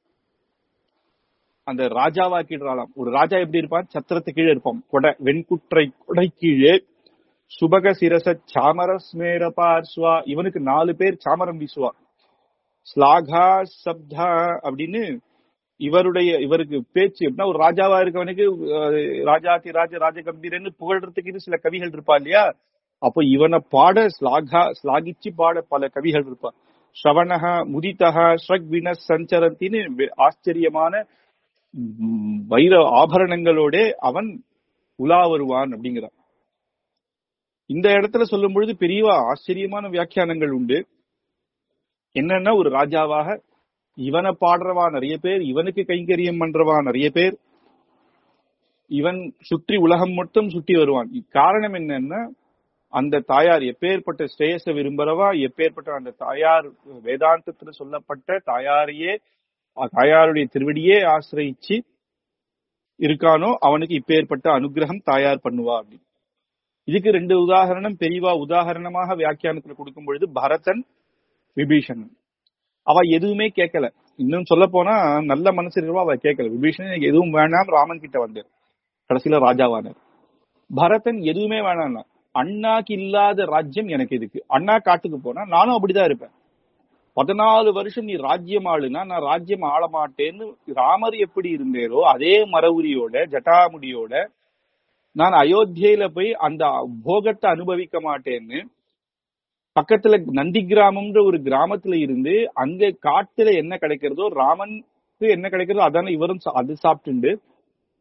அந்த ராஜாவாக்கிடுறாளாம் ஒரு ராஜா எப்படி இருப்பான் சத்திரத்து கீழே இருப்பான் கொடை வெண்குற்றை கொடை கீழே சுபக சிரச சாமர ஸ்மேர பார்ஸ்வா இவனுக்கு நாலு பேர் சாமரம் வீசுவா ஸ்லாகா சப்தா அப்படின்னு இவருடைய இவருக்கு பேச்சு எப்படின்னா ஒரு ராஜாவா இருக்கவனுக்கு ராஜாதி ராஜ ராஜ கம்பீரன்னு புகழ்றதுக்கு சில கவிகள் இருப்பா இல்லையா அப்போ இவனை பாட ஸ்லாகா ஸ்லாகிச்சு பாட பல கவிகள் இருப்பா ஸ்ரவணஹா முதிதா ஸ்ரக்வின சஞ்சரத்தின்னு ஆச்சரியமான வைர ஆபரணங்களோட அவன் உலா வருவான் அப்படிங்கிறான் இந்த இடத்துல சொல்லும் பொழுது பெரிய ஆச்சரியமான வியாக்கியானங்கள் உண்டு என்னன்னா ஒரு ராஜாவாக இவனை பாடுறவா நிறைய பேர் இவனுக்கு கைங்கரியம் பண்றவா நிறைய பேர் இவன் சுற்றி உலகம் மட்டும் சுற்றி வருவான் காரணம் என்னன்னா அந்த தாயார் எப்பேற்பட்ட ஸ்ரேயஸ விரும்புறவா எப்பேற்பட்ட அந்த தாயார் வேதாந்தத்துல சொல்லப்பட்ட தாயாரையே தாயாருடைய திருவடியே ஆசிரியிச்சு இருக்கானோ அவனுக்கு இப்பேற்பட்ட அனுகிரகம் தாயார் பண்ணுவா அப்படின்னு இதுக்கு ரெண்டு உதாரணம் பெரியவா உதாரணமாக வியாக்கியானத்துல கொடுக்கும் பொழுது பரதன் விபீஷணன் அவ எதுவுமே கேட்கல இன்னும் சொல்ல போனா நல்ல மனசு இருக்கிறவா அவ கேட்கல விபீஷணன் எனக்கு எதுவும் வேணாம் ராமன் கிட்ட வந்தார் கடைசியில ராஜாவானார் பரதன் எதுவுமே வேணாம்னா அண்ணாக்கு இல்லாத ராஜ்யம் எனக்கு இதுக்கு அண்ணா காட்டுக்கு போனா நானும் அப்படிதான் இருப்பேன் பதினாலு வருஷம் நீ ராஜ்யம் ஆளுனா நான் ராஜ்யம் ஆள மாட்டேன்னு ராமர் எப்படி இருந்தேரோ அதே மரவுரியோட ஜட்டாமுடியோட நான் அயோத்தியில போய் அந்த போகத்தை அனுபவிக்க மாட்டேன்னு பக்கத்துல நந்தி கிராமம்ன்ற ஒரு கிராமத்துல இருந்து அங்க காட்டுல என்ன கிடைக்கிறதோ ராமனுக்கு என்ன கிடைக்கிறதோ அதான இவரும் அது சாப்பிட்டு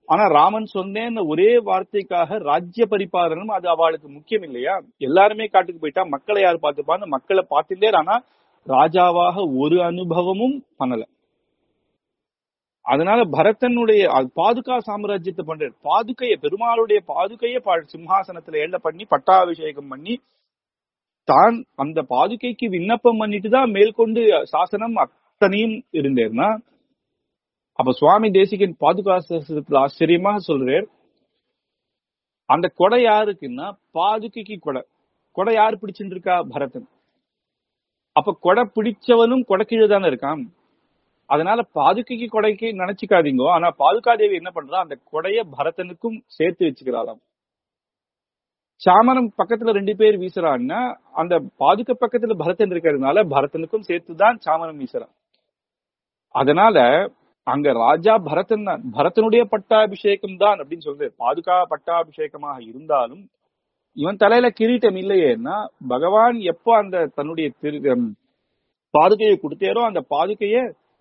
ஆனா ராமன் சொன்னேன்னு ஒரே வார்த்தைக்காக ராஜ்ய பரிபாலனம் அது அவளுக்கு முக்கியம் இல்லையா எல்லாருமே காட்டுக்கு போயிட்டா மக்களை யார் பார்த்துப்பான்னு மக்களை பார்த்துட்டே ஆனா ராஜாவாக ஒரு அனுபவமும் பண்ணல அதனால பரதனுடைய அது பாதுகா சாம்ராஜ்யத்தை பண்ற பாதுகைய பெருமாளுடைய பாதுகைய பா- சிம்ஹாசனத்துல ஏழ பண்ணி பட்டாபிஷேகம் பண்ணி தான் அந்த பாதுகைக்கு விண்ணப்பம் பண்ணிட்டு தான் மேற்கொண்டு சாசனம் அத்தனையும் இருந்தேர்னா அப்ப சுவாமி தேசிகன் பாதுகா சாஸ்திரத்துல ஆச்சரியமாக சொல்றார் அந்த கொடை யாருக்குன்னா பாதுகைக்கு கொடை கொடை யார் பிடிச்சிட்டு இருக்கா பரதன் அப்ப கொடை பிடிச்சவனும் கொடைக்கீழ தானே இருக்கான் அதனால பாதுகைக்கு கொடைக்கு நினைச்சுக்காதீங்க ஆனா பாதுகா தேவி என்ன பண்றா அந்த கொடைய பரதனுக்கும் சேர்த்து வச்சுக்கிறாளாம் சாமரம் பக்கத்துல ரெண்டு பேர் வீசுறான்னா அந்த பாதுகை பக்கத்துல பரதன் இருக்கிறதுனால பரதனுக்கும் சேர்த்துதான் சாமரம் வீசுறான் அதனால அங்க ராஜா பரதன் தான் பரதனுடைய பட்டாபிஷேகம் தான் அப்படின்னு சொல்றது பாதுகா பட்டாபிஷேகமாக இருந்தாலும் இவன் தலையில கிரீட்டம் இல்லையேன்னா பகவான் எப்போ அந்த தன்னுடைய திரு ஹம், பாதுகையை கொடுத்தாரோ அந்த பாதுகைய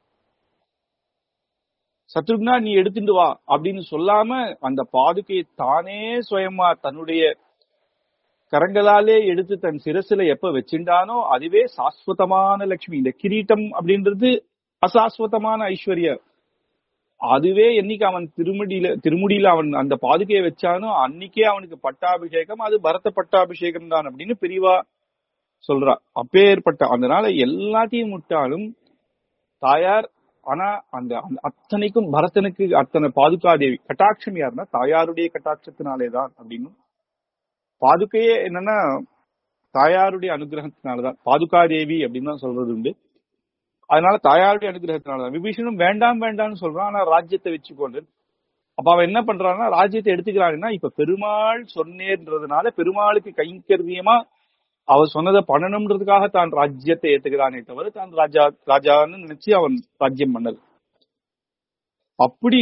சத்ருக்னா நீ எடுத்துட்டு வா அப்படின்னு சொல்லாம அந்த பாதுகையை தானே சுயமா தன்னுடைய கரங்களாலே எடுத்து தன் சிரசுல எப்ப வச்சிருந்தானோ அதுவே சாஸ்வதமான லட்சுமி இந்த கிரீட்டம் அப்படின்றது அசாஸ்வதமான ஐஸ்வர்யா அதுவே என்னைக்கு அவன் திருமுடியில திருமுடியில அவன் அந்த பாதுகையை வச்சானோ அன்னைக்கே அவனுக்கு பட்டாபிஷேகம் அது பரத பட்டாபிஷேகம் தான் அப்படின்னு பெரியவா சொல்றா அப்பேற்பட்ட அதனால எல்லாத்தையும் விட்டாலும் தாயார் ஆனா அந்த அந்த அத்தனைக்கும் பரதனுக்கு அத்தனை பாதுகாதேவி கட்டாட்சம் யாருன்னா தாயாருடைய கட்டாட்சத்தினாலேதான் அப்படின்னு பாதுகையே என்னன்னா தாயாருடைய அனுகிரகத்தினாலதான் பாதுகாதேவி அப்படின்னு தான் சொல்றது உண்டு அதனால தாயாருடைய அனுகிரகத்தினாலதான் விபீஷணும் வேண்டாம் வேண்டாம்னு சொல்றான் ஆனா ராஜ்யத்தை வச்சுக்கொண்டு அப்ப அவன் என்ன பண்றான்னா ராஜ்யத்தை எடுத்துக்கிறான்னா இப்ப பெருமாள் சொன்னேன்றதுனால பெருமாளுக்கு கைங்கரியமா அவர் சொன்னதை பண்ணணும்ன்றதுக்காக தான் ராஜ்யத்தை ஏத்துக்கிறானே தவிர தான் ராஜா ராஜான்னு நினைச்சு அவன் ராஜ்யம் பண்ணது அப்படி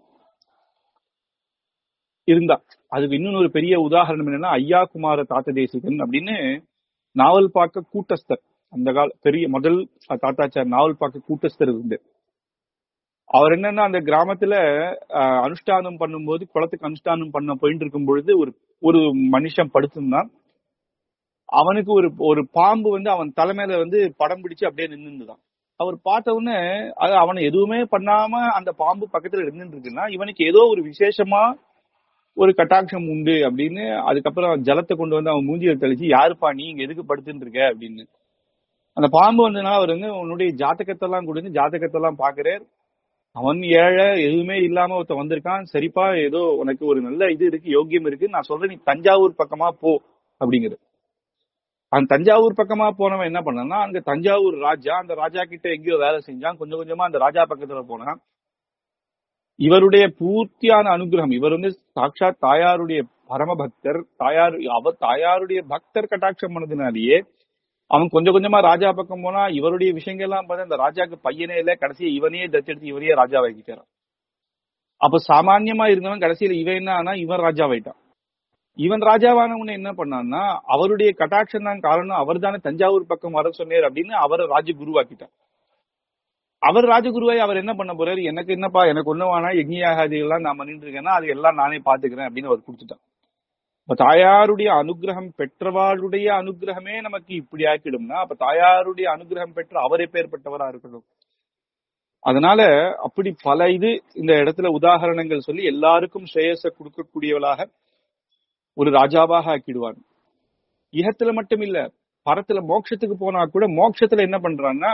இருந்தா அதுக்கு இன்னொன்னு ஒரு பெரிய உதாரணம் என்னன்னா ஐயா குமார தாத்த தேசிகன் அப்படின்னு நாவல் பார்க்க கூட்டஸ்தர் அந்த கால பெரிய முதல் தாத்தாச்சார் நாவல் பார்க்க கூட்டஸ்தர் இருந்து அவர் என்னன்னா அந்த கிராமத்துல அஹ், அனுஷ்டானம் பண்ணும்போது குளத்துக்கு அனுஷ்டானம் பண்ண போயிட்டு இருக்கும் பொழுது ஒரு ஒரு மனுஷன் படுத்திருந்தான் அவனுக்கு ஒரு ஒரு பாம்பு வந்து அவன் தலைமையில வந்து படம் பிடிச்சு அப்படியே நின்னுதான் அவர் பார்த்த உடனே அது அவனை எதுவுமே பண்ணாம அந்த பாம்பு பக்கத்துல நின்னுட்டு இருக்குன்னா இவனுக்கு ஏதோ ஒரு விசேஷமா ஒரு கட்டாட்சம் உண்டு அப்படின்னு அதுக்கப்புறம் ஜலத்தை கொண்டு வந்து அவன் மூஞ்சியை தெளிச்சு யாருப்பா நீ இங்க எதுக்கு படுத்துட்டு இருக்க அப்படின்னு அந்த பாம்பு வந்ததுனால அவர் வந்து உன்னுடைய ஜாதகத்தெல்லாம் கொடுத்து ஜாதகத்தெல்லாம் பாக்குறார் அவன் ஏழை எதுவுமே இல்லாம ஒருத்தன் வந்திருக்கான் சரிப்பா ஏதோ உனக்கு ஒரு நல்ல இது இருக்கு யோக்கியம் இருக்கு நான் சொல்றேன் நீ தஞ்சாவூர் பக்கமா போ அப்படிங்கிறது அந்த தஞ்சாவூர் பக்கமா போனவன் என்ன பண்ணான்னா அங்க தஞ்சாவூர் ராஜா அந்த ராஜா கிட்ட எங்கேயோ வேலை செஞ்சான் கொஞ்சம் கொஞ்சமா அந்த ராஜா பக்கத்துல போனான் இவருடைய பூர்த்தியான அனுகிரகம் இவர் வந்து சாட்சாத் தாயாருடைய பரம பக்தர் தாயார் அவர் தாயாருடைய பக்தர் கட்டாட்சம் பண்ணதுனாலேயே அவன் கொஞ்சம் கொஞ்சமா ராஜா பக்கம் போனா இவருடைய விஷயங்கள் எல்லாம் பார்த்தா அந்த ராஜாக்கு பையனே இல்ல கடைசியா இவனையே தத்தெடுத்து இவரையே ராஜா வைக்கிட்டாரான் அப்ப சாமான்யமா இருந்தவன் கடைசியில இவன் என்ன ஆனா இவன் ராஜாவாயிட்டான் இவன் ராஜாவானவன என்ன பண்ணான்னா அவருடைய கட்டாட்சம் தான் காரணம் அவர் தானே தஞ்சாவூர் பக்கம் வர சொன்னார் அப்படின்னு அவரை ராஜகுருவாக்கிட்டான் அவர் ராஜகுருவாய் அவர் என்ன பண்ண போறாரு எனக்கு என்னப்பா எனக்கு ஒண்ணு வேணா யஜ்ஞயாகாதிகள்லாம் நான் பண்ணிட்டு இருக்கேன்னா அது எல்லாம் நானே பாத்துக்கிறேன் அப்படின்னு அவர் கொடுத்துட்டான் இப்ப தாயாருடைய அனுகிரகம் பெற்றவாளுடைய அனுகிரகமே நமக்கு இப்படி ஆக்கிடும்னா அப்ப தாயாருடைய அனுகிரகம் பெற்ற அவரே பேர்பட்டவரா இருக்கணும் அதனால அப்படி பல இது இந்த இடத்துல உதாகரணங்கள் சொல்லி எல்லாருக்கும் ஸ்ரேயஸ கொடுக்கக்கூடியவளாக ஒரு ராஜாவாக ஆக்கிடுவான் இகத்துல மட்டும் இல்ல பரத்துல மோட்சத்துக்கு போனா கூட மோட்சத்துல என்ன பண்றான்னா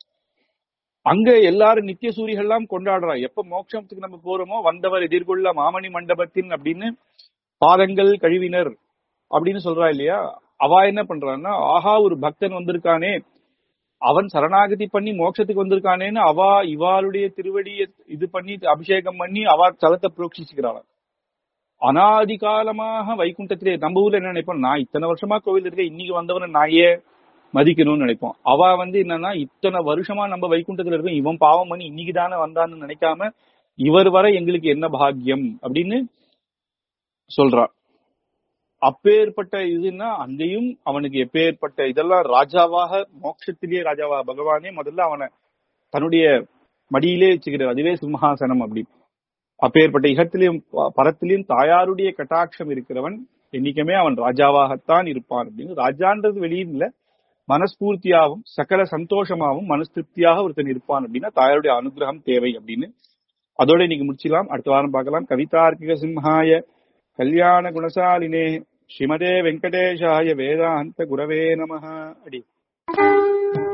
அங்க எல்லாரும் நித்திய சூரிகள்லாம் கொண்டாடுறா எப்ப மோட்சத்துக்கு நம்ம போறோமோ வந்தவர் எதிர்கொள்ள மாமணி மண்டபத்தின் அப்படின்னு பாதங்கள் கழுவினர் அப்படின்னு சொல்றா இல்லையா அவ என்ன பண்றான்னா ஆஹா ஒரு பக்தன் வந்திருக்கானே அவன் சரணாகதி பண்ணி மோட்சத்துக்கு வந்திருக்கானேன்னு அவ இவாளுடைய திருவடியை இது பண்ணி அபிஷேகம் பண்ணி அவ தலத்தை புரோட்சிச்சுக்கிறாள் அனாதி காலமாக வைகுண்டத்திலே நம்ம ஊர்ல என்ன நினைப்போம் நான் இத்தனை வருஷமா கோவில் இருக்க இன்னைக்கு வந்தவனை நான் ஏன் மதிக்கணும்னு நினைப்போம் அவ வந்து என்னன்னா இத்தனை வருஷமா நம்ம வைகுண்டத்துல இருக்கோம் இவன் பாவம் பண்ணி இன்னைக்கு தானே வந்தான்னு நினைக்காம இவர் வர எங்களுக்கு என்ன பாக்கியம் அப்படின்னு சொல்றா அப்பேற்பட்ட இதுன்னா அங்கேயும் அவனுக்கு எப்பேற்பட்ட இதெல்லாம் ராஜாவாக மோட்சத்திலேயே ராஜாவா பகவானே முதல்ல அவனை தன்னுடைய மடியிலே வச்சுக்கிறார் அதுவே சிம்ஹாசனம் அப்படி அப்பேற்பட்ட இகத்திலையும் ப- பரத்திலையும் தாயாருடைய கட்டாட்சம் இருக்கிறவன் என்னைக்குமே அவன் ராஜாவாகத்தான் இருப்பான் அப்படின்னு ராஜான்றது வெளியும் இல்ல மனஸ்பூர்த்தியாகவும் சகல சந்தோஷமாகவும் மனஸ் திருப்தியாக ஒருத்தன் இருப்பான் அப்படின்னா தாயாருடைய அனுகிரகம் தேவை அப்படின்னு அதோட இன்னைக்கு முடிச்சிடலாம் அடுத்த வாரம் பார்க்கலாம் கவிதார்க்கிக சிம்ஹாய கல்யாண குணசாலினே ஸ்ரீமதே வெங்கடேஷாய வேதாந்த குரவே நமஹ அடி